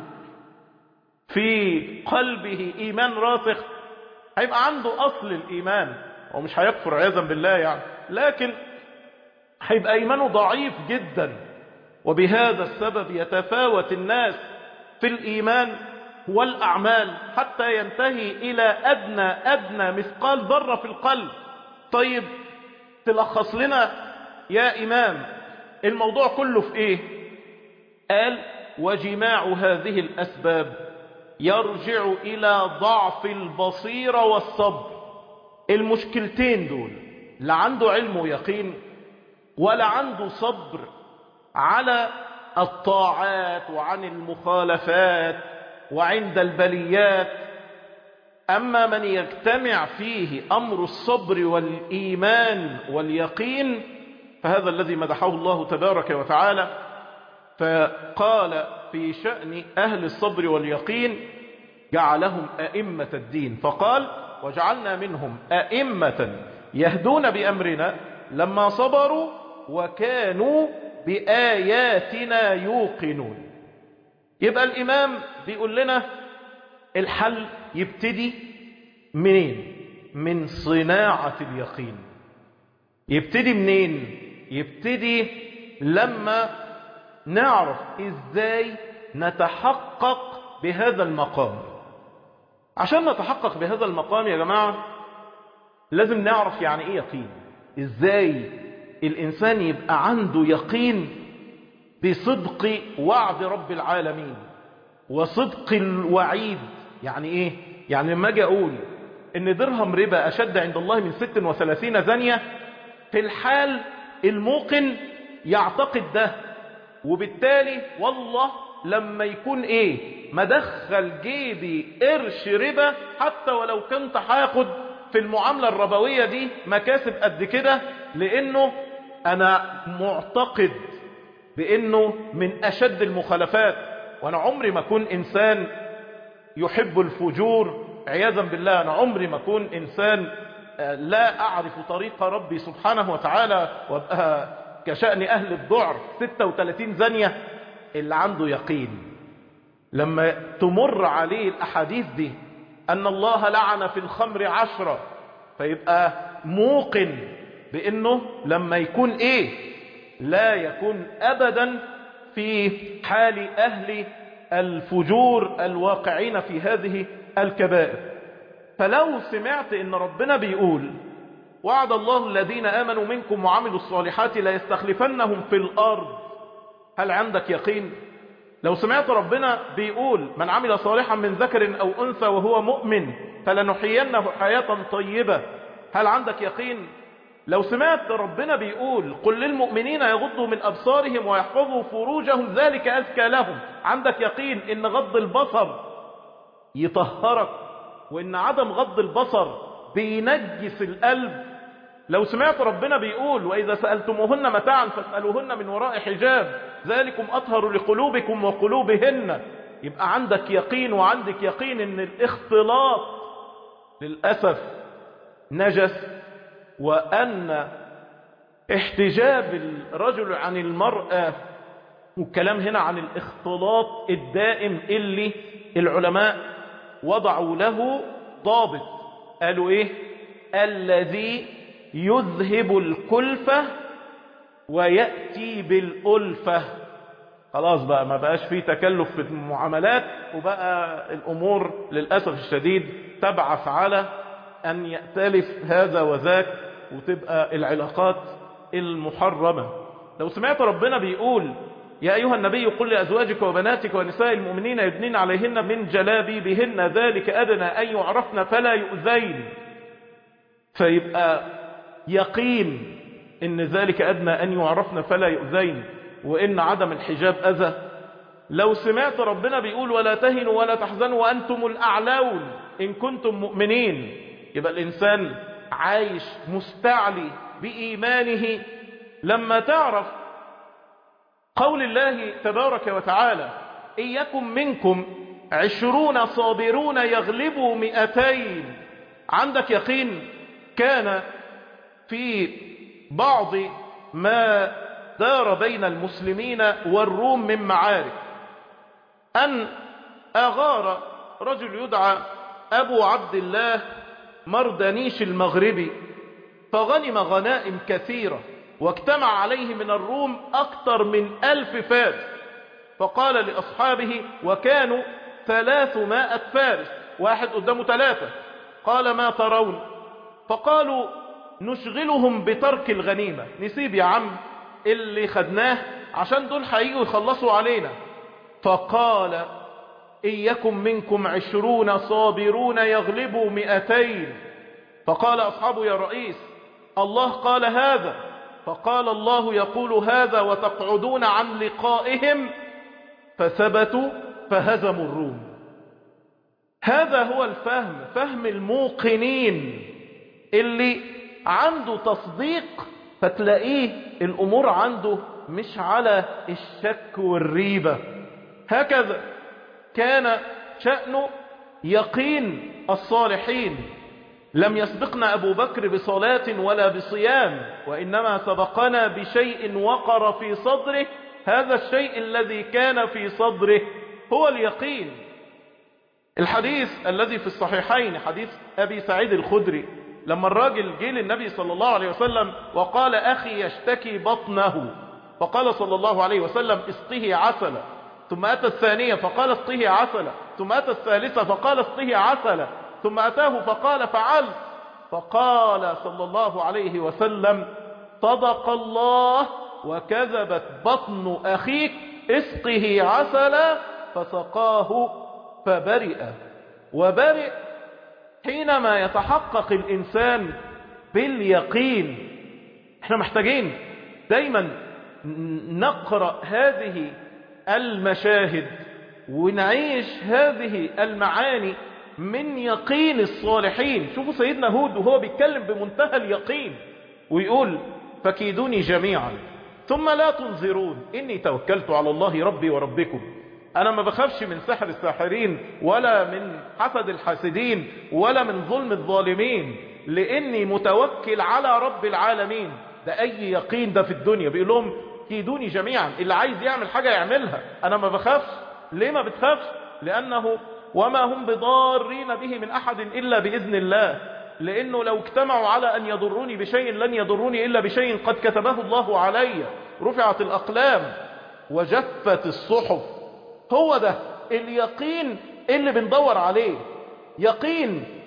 في قلبه ايمان راسخ هيبقى عنده اصل الايمان هو مش هيكفر عياذا بالله يعني لكن هيبقى ايمانه ضعيف جدا وبهذا السبب يتفاوت الناس في الايمان والأعمال حتى ينتهي إلى أدنى أدنى مثقال ذرة في القلب طيب تلخص لنا يا إمام الموضوع كله في إيه قال وجماع هذه الأسباب يرجع إلى ضعف البصيرة والصبر المشكلتين دول لا عنده علم ويقين ولا عنده صبر على الطاعات وعن المخالفات وعند البليات أما من يجتمع فيه أمر الصبر والإيمان واليقين فهذا الذي مدحه الله تبارك وتعالى فقال في شأن أهل الصبر واليقين جعلهم أئمة الدين فقال وجعلنا منهم أئمة يهدون بأمرنا لما صبروا وكانوا بآياتنا يوقنون يبقى الإمام بيقول لنا الحل يبتدي منين من صناعة اليقين يبتدي منين يبتدي لما نعرف ازاي نتحقق بهذا المقام عشان نتحقق بهذا المقام يا جماعة لازم نعرف يعني ايه يقين ازاي الانسان يبقى عنده يقين بصدق وعد رب العالمين وصدق الوعيد يعني ايه يعني لما اجي اقول ان درهم ربا اشد عند الله من 36 زانية في الحال الموقن يعتقد ده وبالتالي والله لما يكون ايه مدخل جيبي قرش ربا حتى ولو كنت هاخد في المعاملة الربوية دي مكاسب قد كده لانه انا معتقد بانه من اشد المخالفات وانا عمري ما اكون انسان يحب الفجور عياذا بالله انا عمري ما اكون انسان لا اعرف طريق ربي سبحانه وتعالى وابقى كشأن اهل الذعر 36 زانية اللي عنده يقين لما تمر عليه الاحاديث دي ان الله لعن في الخمر عشرة فيبقى موقن بانه لما يكون ايه لا يكون ابدا في حال اهل الفجور الواقعين في هذه الكبائر فلو سمعت ان ربنا بيقول وعد الله الذين آمنوا منكم وعملوا الصالحات لا يستخلفنهم في الأرض هل عندك يقين لو سمعت ربنا بيقول من عمل صالحا من ذكر أو أنثى وهو مؤمن فلنحيينه حياة طيبة هل عندك يقين لو سمعت ربنا بيقول قل للمؤمنين يغضوا من أبصارهم ويحفظوا فروجهم ذلك أزكى لهم عندك يقين إن غض البصر يطهرك وإن عدم غض البصر بينجس القلب لو سمعت ربنا بيقول وإذا سألتموهن متاعا فاسألوهن من وراء حجاب ذلكم أطهر لقلوبكم وقلوبهن يبقى عندك يقين وعندك يقين ان الاختلاط للأسف نجس وأن احتجاب الرجل عن المرأة والكلام هنا عن الاختلاط الدائم اللي العلماء وضعوا له ضابط قالوا ايه الذي يذهب الكلفة ويأتي بالألفة خلاص بقى ما بقاش فيه تكلف في المعاملات وبقى الأمور للأسف الشديد تبعث على أن يأتلف هذا وذاك وتبقى العلاقات المحرمة لو سمعت ربنا بيقول يا أيها النبي قل لأزواجك وبناتك ونساء المؤمنين يدنين عليهن من جلابيبهن ذلك أدنى أن يعرفن فلا يؤذين فيبقى يقين إن ذلك أدنى أن يعرفن فلا يؤذين وإن عدم الحجاب أذى لو سمعت ربنا بيقول ولا تهنوا ولا تحزنوا وأنتم الأعلون إن كنتم مؤمنين يبقى الإنسان عايش مستعلي بإيمانه لما تعرف قول الله تبارك وتعالى إن يكن منكم عشرون صابرون يغلبوا مئتين عندك يقين كان في بعض ما دار بين المسلمين والروم من معارك أن أغار رجل يدعى أبو عبد الله مردنيش المغربي فغنم غنائم كثيرة واجتمع عليه من الروم أكثر من ألف فارس فقال لأصحابه وكانوا ثلاثمائة فارس واحد قدامه ثلاثة قال ما ترون فقالوا نشغلهم بترك الغنيمة نسيب يا عم اللي خدناه عشان دول هيجوا يخلصوا علينا فقال إن يكن منكم عشرون صابرون يغلبوا مئتين فقال أصحابه يا رئيس الله قال هذا فقال الله يقول هذا وتقعدون عن لقائهم فثبتوا فهزموا الروم هذا هو الفهم فهم الموقنين اللي عنده تصديق فتلاقيه الأمور عنده مش على الشك والريبة هكذا كان شأنه يقين الصالحين لم يسبقنا أبو بكر بصلاة ولا بصيام وإنما سبقنا بشيء وقر في صدره هذا الشيء الذي كان في صدره هو اليقين الحديث الذي في الصحيحين حديث أبي سعيد الخدري لما الراجل جه للنبي صلى الله عليه وسلم وقال أخي يشتكي بطنه فقال صلى الله عليه وسلم اسقه عسلا ثم أتى الثانية فقال اسقه عسلا ثم أتى الثالثة فقال اسقه عسلا ثم أتاه فقال فعلت فقال صلى الله عليه وسلم صدق الله وكذبت بطن أخيك اسقه عسلا فسقاه فبرئ وبرئ حينما يتحقق الإنسان باليقين احنا محتاجين دايما نقرأ هذه المشاهد ونعيش هذه المعاني من يقين الصالحين شوفوا سيدنا هود وهو بيتكلم بمنتهى اليقين ويقول فكيدوني جميعا ثم لا تنظرون إني توكلت على الله ربي وربكم أنا ما بخافش من سحر الساحرين ولا من حسد الحاسدين ولا من ظلم الظالمين لأني متوكل على رب العالمين ده أي يقين ده في الدنيا بيقول لهم كيدوني جميعا اللي عايز يعمل حاجة يعملها أنا ما بخافش ليه ما بتخافش لأنه وما هم بضارين به من أحد إلا بإذن الله لأنه لو اجتمعوا على أن يضروني بشيء لن يضروني إلا بشيء قد كتبه الله علي رفعت الأقلام وجفت الصحف هو ده اليقين اللي بندور عليه يقين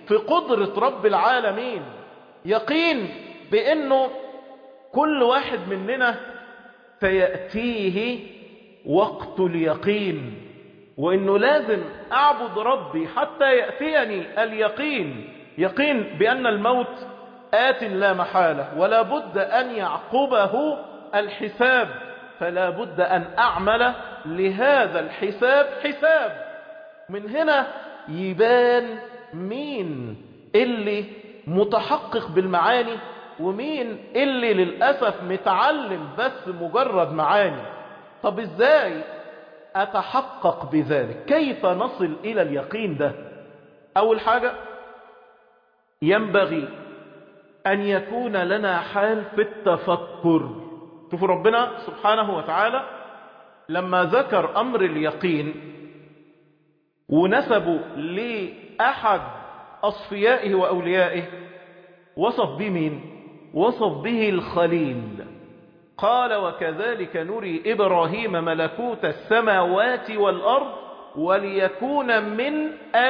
في قدرة رب العالمين يقين بأنه كل واحد مننا سيأتيه وقت اليقين وأنه لازم أعبد ربي حتى يأتيني اليقين يقين بأن الموت آت لا محالة ولا بد أن يعقبه الحساب فلا بد أن أعمل لهذا الحساب حساب من هنا يبان مين اللي متحقق بالمعاني ومين اللي للأسف متعلم بس مجرد معاني طب ازاي أتحقق بذلك كيف نصل إلى اليقين ده أول حاجة ينبغي أن يكون لنا حال في التفكر شوفوا ربنا سبحانه وتعالى لما ذكر أمر اليقين ونسبوا لأحد أصفيائه وأوليائه وصف به مين وصف به الخليل قال وكذلك نري إبراهيم ملكوت السماوات والأرض وليكون من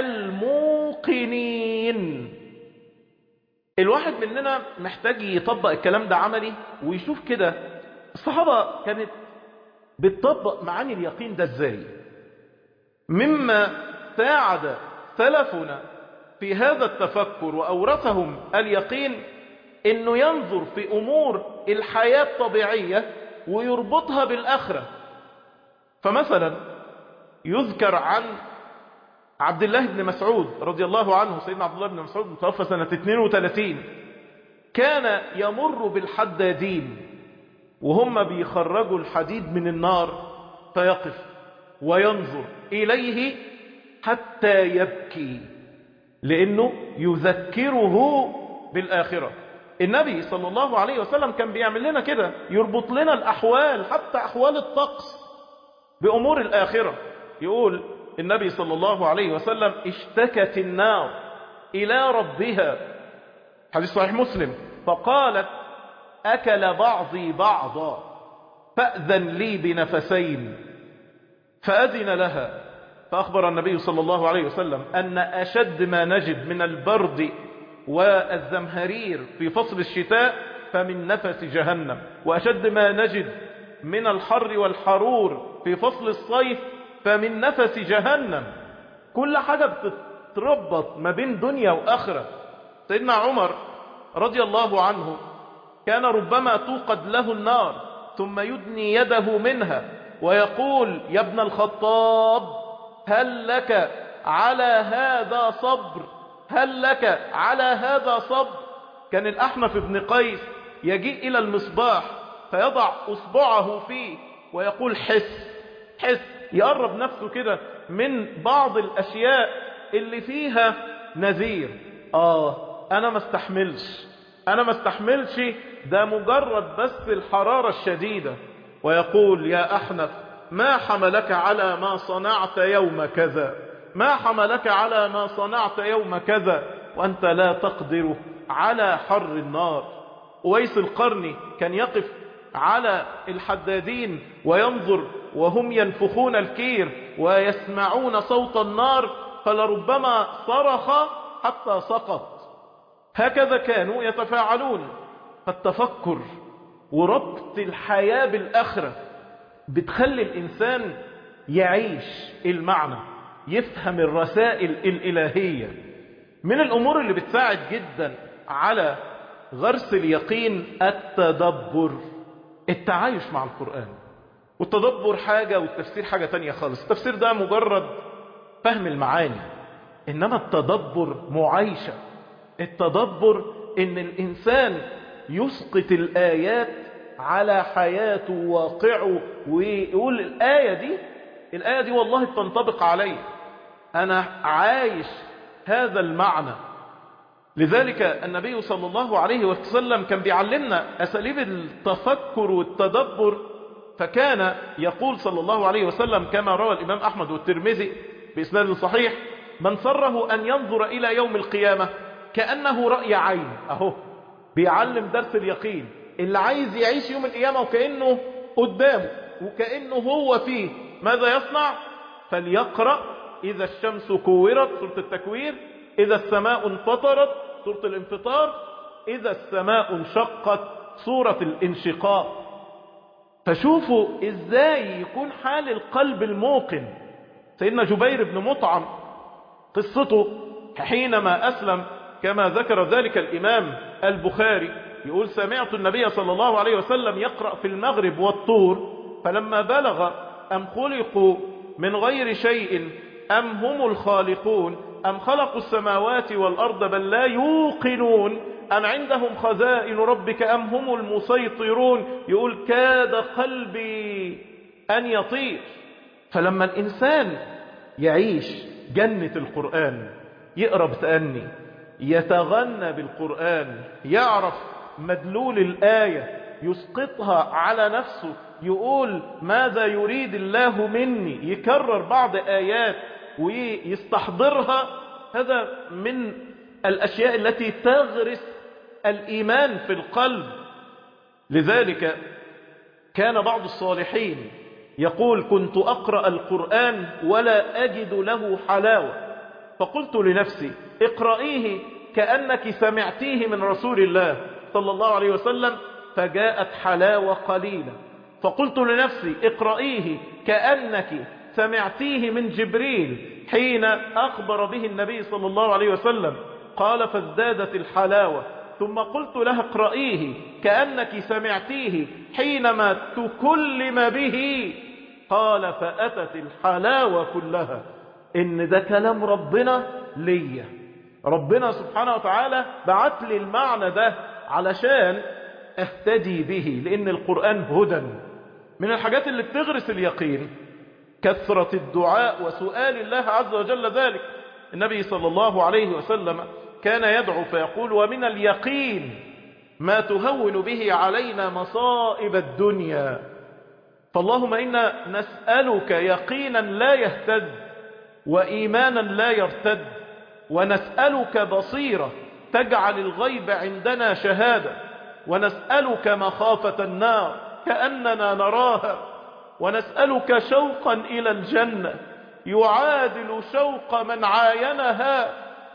الموقنين الواحد مننا محتاج يطبق الكلام ده عملي ويشوف كده الصحابة كانت بتطبق معاني اليقين ده ازاي مما ساعد سلفنا في هذا التفكر وأورثهم اليقين انه ينظر في امور الحياة الطبيعية ويربطها بالاخرة فمثلا يذكر عن عبد الله بن مسعود رضي الله عنه سيدنا عبد الله بن مسعود متوفى سنة 32 كان يمر بالحدادين وهم بيخرجوا الحديد من النار فيقف وينظر إليه حتى يبكي لأنه يذكره بالآخرة النبي صلى الله عليه وسلم كان بيعمل لنا كده يربط لنا الأحوال حتى أحوال الطقس بأمور الآخرة يقول النبي صلى الله عليه وسلم اشتكت النار إلى ربها حديث صحيح مسلم فقالت أكل بعضي بعضا فأذن لي بنفسين فأذن لها فأخبر النبي صلى الله عليه وسلم أن أشد ما نجد من البرد والزمهرير في فصل الشتاء فمن نفس جهنم وأشد ما نجد من الحر والحرور في فصل الصيف فمن نفس جهنم كل حاجة بتتربط ما بين دنيا وآخرة سيدنا عمر رضي الله عنه كان ربما توقد له النار ثم يدني يده منها ويقول يا ابن الخطاب هل لك على هذا صبر هل لك على هذا صبر كان الأحنف بن قيس يجيء إلى المصباح فيضع أصبعه فيه ويقول حس حس يقرب نفسه كده من بعض الأشياء اللي فيها نذير آه أنا ما استحملش أنا ما استحملش ده مجرد بس الحرارة الشديدة ويقول يا أحنف ما حملك على ما صنعت يوم كذا ما حملك على ما صنعت يوم كذا وأنت لا تقدر على حر النار ويس القرني كان يقف على الحدادين وينظر وهم ينفخون الكير ويسمعون صوت النار فلربما صرخ حتى سقط هكذا كانوا يتفاعلون فالتفكر وربط الحياة بالآخرة بتخلي الإنسان يعيش المعنى يفهم الرسائل الإلهية من الأمور اللي بتساعد جدا على غرس اليقين التدبر التعايش مع القرآن والتدبر حاجة والتفسير حاجة تانية خالص التفسير ده مجرد فهم المعاني إنما التدبر معايشة التدبر إن الإنسان يسقط الآيات على حياته وواقعه ويقول الآية دي الآية دي والله بتنطبق علي أنا عايش هذا المعنى لذلك النبي صلى الله عليه وسلم كان بيعلمنا أساليب التفكر والتدبر فكان يقول صلى الله عليه وسلم كما روى الإمام أحمد والترمذي بإسناد صحيح من سره أن ينظر إلى يوم القيامة كأنه رأي عين أهو بيعلم درس اليقين اللي عايز يعيش يوم القيامة وكأنه قدامه وكأنه هو فيه ماذا يصنع فليقرأ إذا الشمس كورت سورة التكوير إذا السماء انفطرت سورة الانفطار إذا السماء انشقت سورة الانشقاق فشوفوا إزاي يكون حال القلب الموقن سيدنا جبير بن مطعم قصته حينما أسلم كما ذكر ذلك الإمام البخاري يقول سمعت النبي صلى الله عليه وسلم يقرأ في المغرب والطور فلما بلغ أم خلقوا من غير شيء أم هم الخالقون أم خلقوا السماوات والأرض بل لا يوقنون أم عندهم خزائن ربك أم هم المسيطرون يقول كاد قلبي أن يطير فلما الإنسان يعيش جنة القرآن يقرأ بتأني يتغنى بالقرآن يعرف مدلول الآية يسقطها على نفسه يقول ماذا يريد الله مني يكرر بعض آيات ويستحضرها هذا من الأشياء التي تغرس الإيمان في القلب لذلك كان بعض الصالحين يقول كنت أقرأ القرآن ولا أجد له حلاوة فقلت لنفسي اقرأيه كأنك سمعتيه من رسول الله صلى الله عليه وسلم فجاءت حلاوة قليلة فقلت لنفسي اقرأيه كأنك سمعتيه من جبريل حين أخبر به النبي صلى الله عليه وسلم قال فازدادت الحلاوة ثم قلت لها اقرأيه كأنك سمعتيه حينما تكلم به قال فأتت الحلاوة كلها إن ده كلام ربنا ليا ربنا سبحانه وتعالى بعت لي المعنى ده علشان اهتدي به لأن القرآن هدى من الحاجات اللي بتغرس اليقين كثرة الدعاء وسؤال الله عز وجل ذلك النبي صلى الله عليه وسلم كان يدعو فيقول ومن اليقين ما تهون به علينا مصائب الدنيا فاللهم إنا نسألك يقينا لا يهتد وإيمانا لا يرتد ونسألك بصيرة تجعل الغيب عندنا شهادة ونسألك مخافة النار كأننا نراها ونسألك شوقا إلى الجنة يعادل شوق من عاينها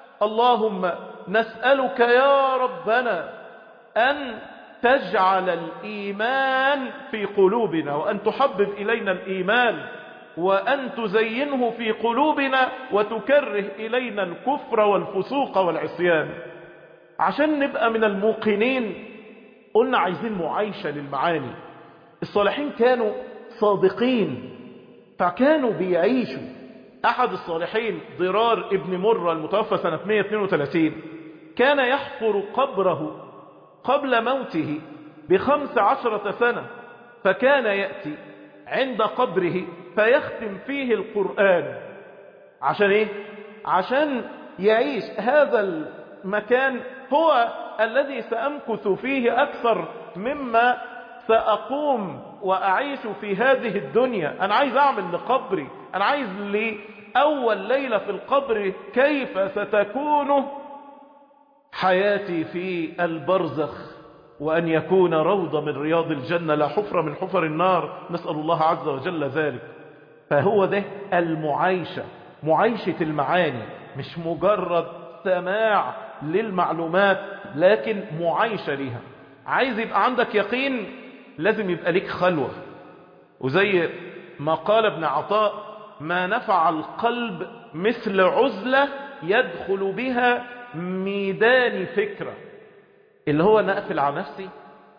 اللهم نسألك يا ربنا أن تجعل الإيمان في قلوبنا وأن تحبب إلينا الإيمان وأن تزينه في قلوبنا وتكره إلينا الكفر والفسوق والعصيان عشان نبقى من الموقنين قلنا عايزين معايشة للمعاني الصالحين كانوا صادقين فكانوا بيعيشوا أحد الصالحين ضرار ابن مرة المتوفى سنة 132 كان يحفر قبره قبل موته بخمس عشرة سنة فكان يأتي عند قبره فيختم فيه القرآن عشان ايه عشان يعيش هذا المكان هو الذي سأمكث فيه أكثر مما سأقوم وأعيش في هذه الدنيا أنا عايز أعمل لقبري أنا عايز لي أول ليلة في القبر كيف ستكون حياتي في البرزخ وأن يكون روضة من رياض الجنة لا حفرة من حفر النار نسأل الله عز وجل ذلك فهو ده المعايشة معايشة المعاني مش مجرد سماع للمعلومات لكن معايشة ليها عايز يبقى عندك يقين لازم يبقى ليك خلوة وزي ما قال ابن عطاء ما نفع القلب مثل عزلة يدخل بها ميدان فكرة اللي هو نقفل على نفسي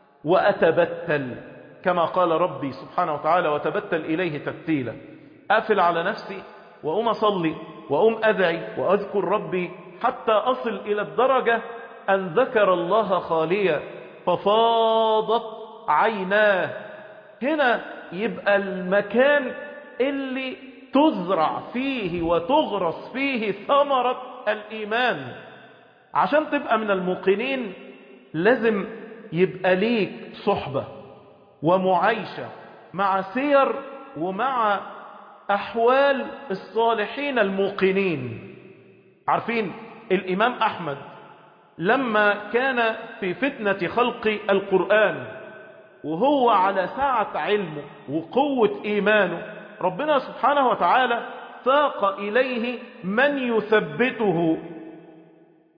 وأتبتل كما قال ربي سبحانه وتعالى وتبتل إليه تبتيلا أقفل على نفسي وأقوم أصلي وأقوم أدعي وأذكر ربي حتى أصل إلى الدرجة أن ذكر الله خاليا ففاضت عيناه هنا يبقى المكان اللي تزرع فيه وتغرس فيه ثمرة الإيمان عشان تبقى من الموقنين لازم يبقى ليك صحبة ومعايشة مع سير ومع أحوال الصالحين الموقنين عارفين الإمام أحمد لما كان في فتنة خلق القرآن وهو على ساعة علمه وقوة إيمانه ربنا سبحانه وتعالى ساق إليه من يثبته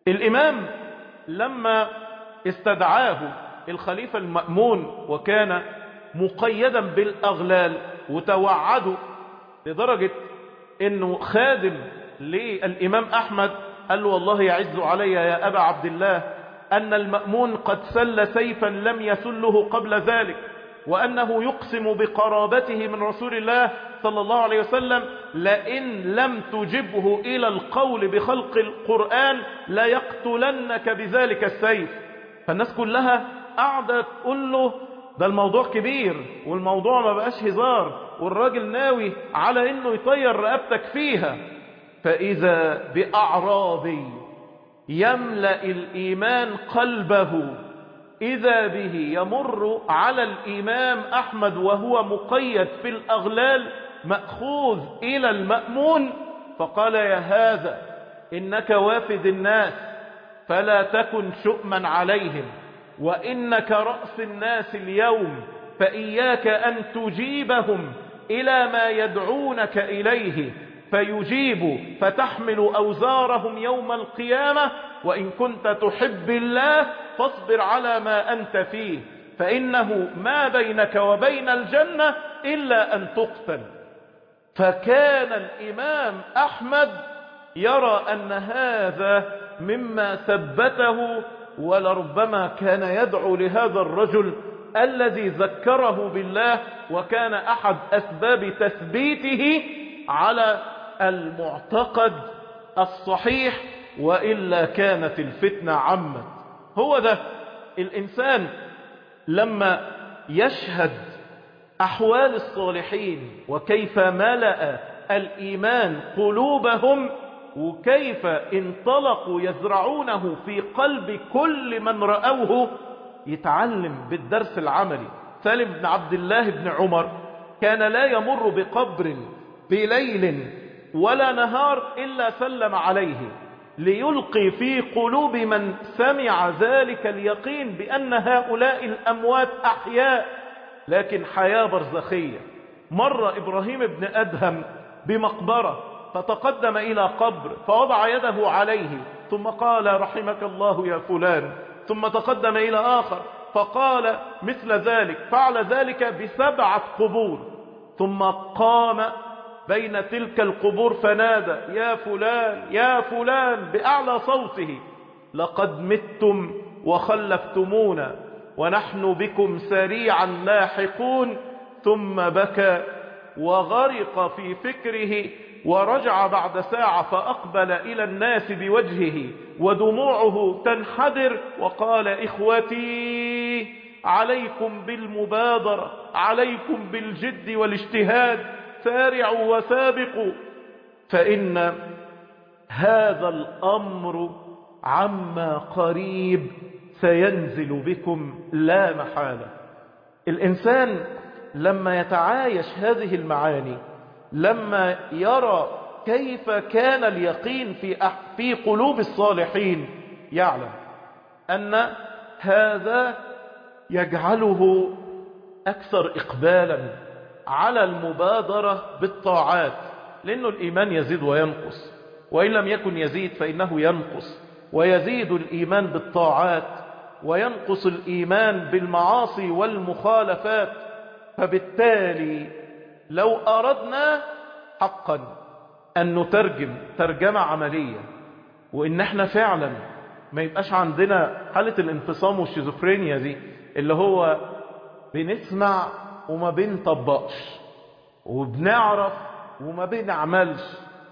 الإمام لما استدعاه الخليفة المأمون وكان مقيدا بالأغلال وتوعده لدرجة انه خادم للإمام أحمد قال له والله يعز علي يا أبا عبد الله أن المأمون قد سل سيفا لم يسله قبل ذلك وأنه يقسم بقرابته من رسول الله صلى الله عليه وسلم لئن لم تجبه إلى القول بخلق القرآن ليقتلنك بذلك السيف فالناس كلها قاعدة تقول له ده الموضوع كبير والموضوع ما بقاش هزار والراجل ناوي على انه يطير رقبتك فيها فإذا بأعرابي يملأ الإيمان قلبه إذا به يمر على الإمام أحمد وهو مقيد في الأغلال مأخوذ إلى المأمون فقال يا هذا إنك وافد الناس فلا تكن شؤما عليهم وإنك رأس الناس اليوم فإياك أن تجيبهم إلى ما يدعونك إليه فيجيبوا فتحمل أوزارهم يوم القيامة وإن كنت تحب الله فاصبر على ما أنت فيه فإنه ما بينك وبين الجنة إلا أن تقتل فكان الإمام أحمد يرى أن هذا مما ثبته ولربما كان يدعو لهذا الرجل الذي ذكره بالله وكان أحد أسباب تثبيته على المعتقد الصحيح وإلا كانت الفتنة عمت هو ده الإنسان لما يشهد أحوال الصالحين وكيف ملأ الإيمان قلوبهم وكيف انطلقوا يزرعونه في قلب كل من رأوه يتعلم بالدرس العملي سالم بن عبد الله بن عمر كان لا يمر بقبر بليل ولا نهار إلا سلم عليه ليلقي في قلوب من سمع ذلك اليقين بأن هؤلاء الأموات أحياء لكن حياة برزخية مر إبراهيم بن أدهم بمقبرة فتقدم إلى قبر فوضع يده عليه ثم قال رحمك الله يا فلان ثم تقدم إلى آخر فقال مثل ذلك فعل ذلك بسبعة قبور ثم قام بين تلك القبور فنادى يا فلان يا فلان بأعلى صوته لقد متم وخلفتمونا ونحن بكم سريعا لاحقون ثم بكى وغرق في فكره ورجع بعد ساعة فأقبل إلى الناس بوجهه ودموعه تنحدر وقال إخوتي عليكم بالمبادرة عليكم بالجد والاجتهاد سارعوا وسابقوا فإن هذا الأمر عما قريب سينزل بكم لا محالة الإنسان لما يتعايش هذه المعاني لما يرى كيف كان اليقين في في قلوب الصالحين يعلم أن هذا يجعله أكثر إقبالا على المبادرة بالطاعات لأنه الإيمان يزيد وينقص وإن لم يكن يزيد فإنه ينقص ويزيد الإيمان بالطاعات وينقص الإيمان بالمعاصي والمخالفات فبالتالي لو أردنا حقا أن نترجم ترجمة عملية وإن احنا فعلا ما يبقاش عندنا حالة الانفصام والشيزوفرينيا دي اللي هو بنسمع وما بنطبقش وبنعرف وما بنعملش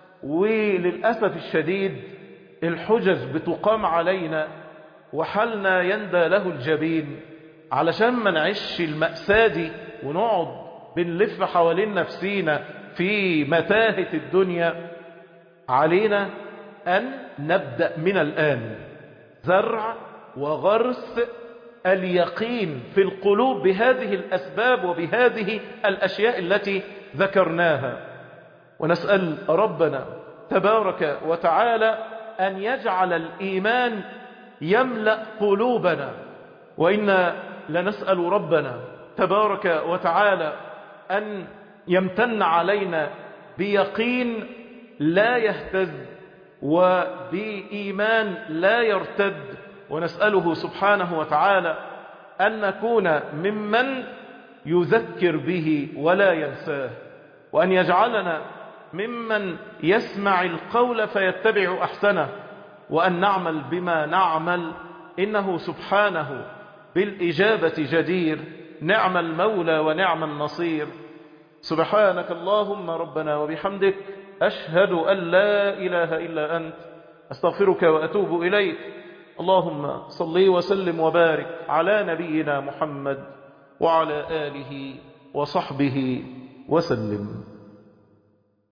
وللأسف الشديد الحجج بتقام علينا وحالنا يندى له الجبين علشان ما نعيش المأساة دي ونقعد بنلف حوالين نفسينا في متاهة الدنيا علينا أن نبدأ من الآن زرع وغرس اليقين في القلوب بهذه الأسباب وبهذه الأشياء التي ذكرناها ونسأل ربنا تبارك وتعالى أن يجعل الإيمان يملأ قلوبنا وإنا لنسأل ربنا تبارك وتعالى أن يمتن علينا بيقين لا يهتز وبإيمان لا يرتد ونسأله سبحانه وتعالى أن نكون ممن يذكر به ولا ينساه وأن يجعلنا ممن يسمع القول فيتبع أحسنه وأن نعمل بما نعمل إنه سبحانه بالإجابة جدير نعم المولى ونعم النصير سبحانك اللهم ربنا وبحمدك أشهد أن لا إله إلا أنت أستغفرك وأتوب إليك اللهم صل وسلم وبارك على نبينا محمد وعلى آله وصحبه وسلم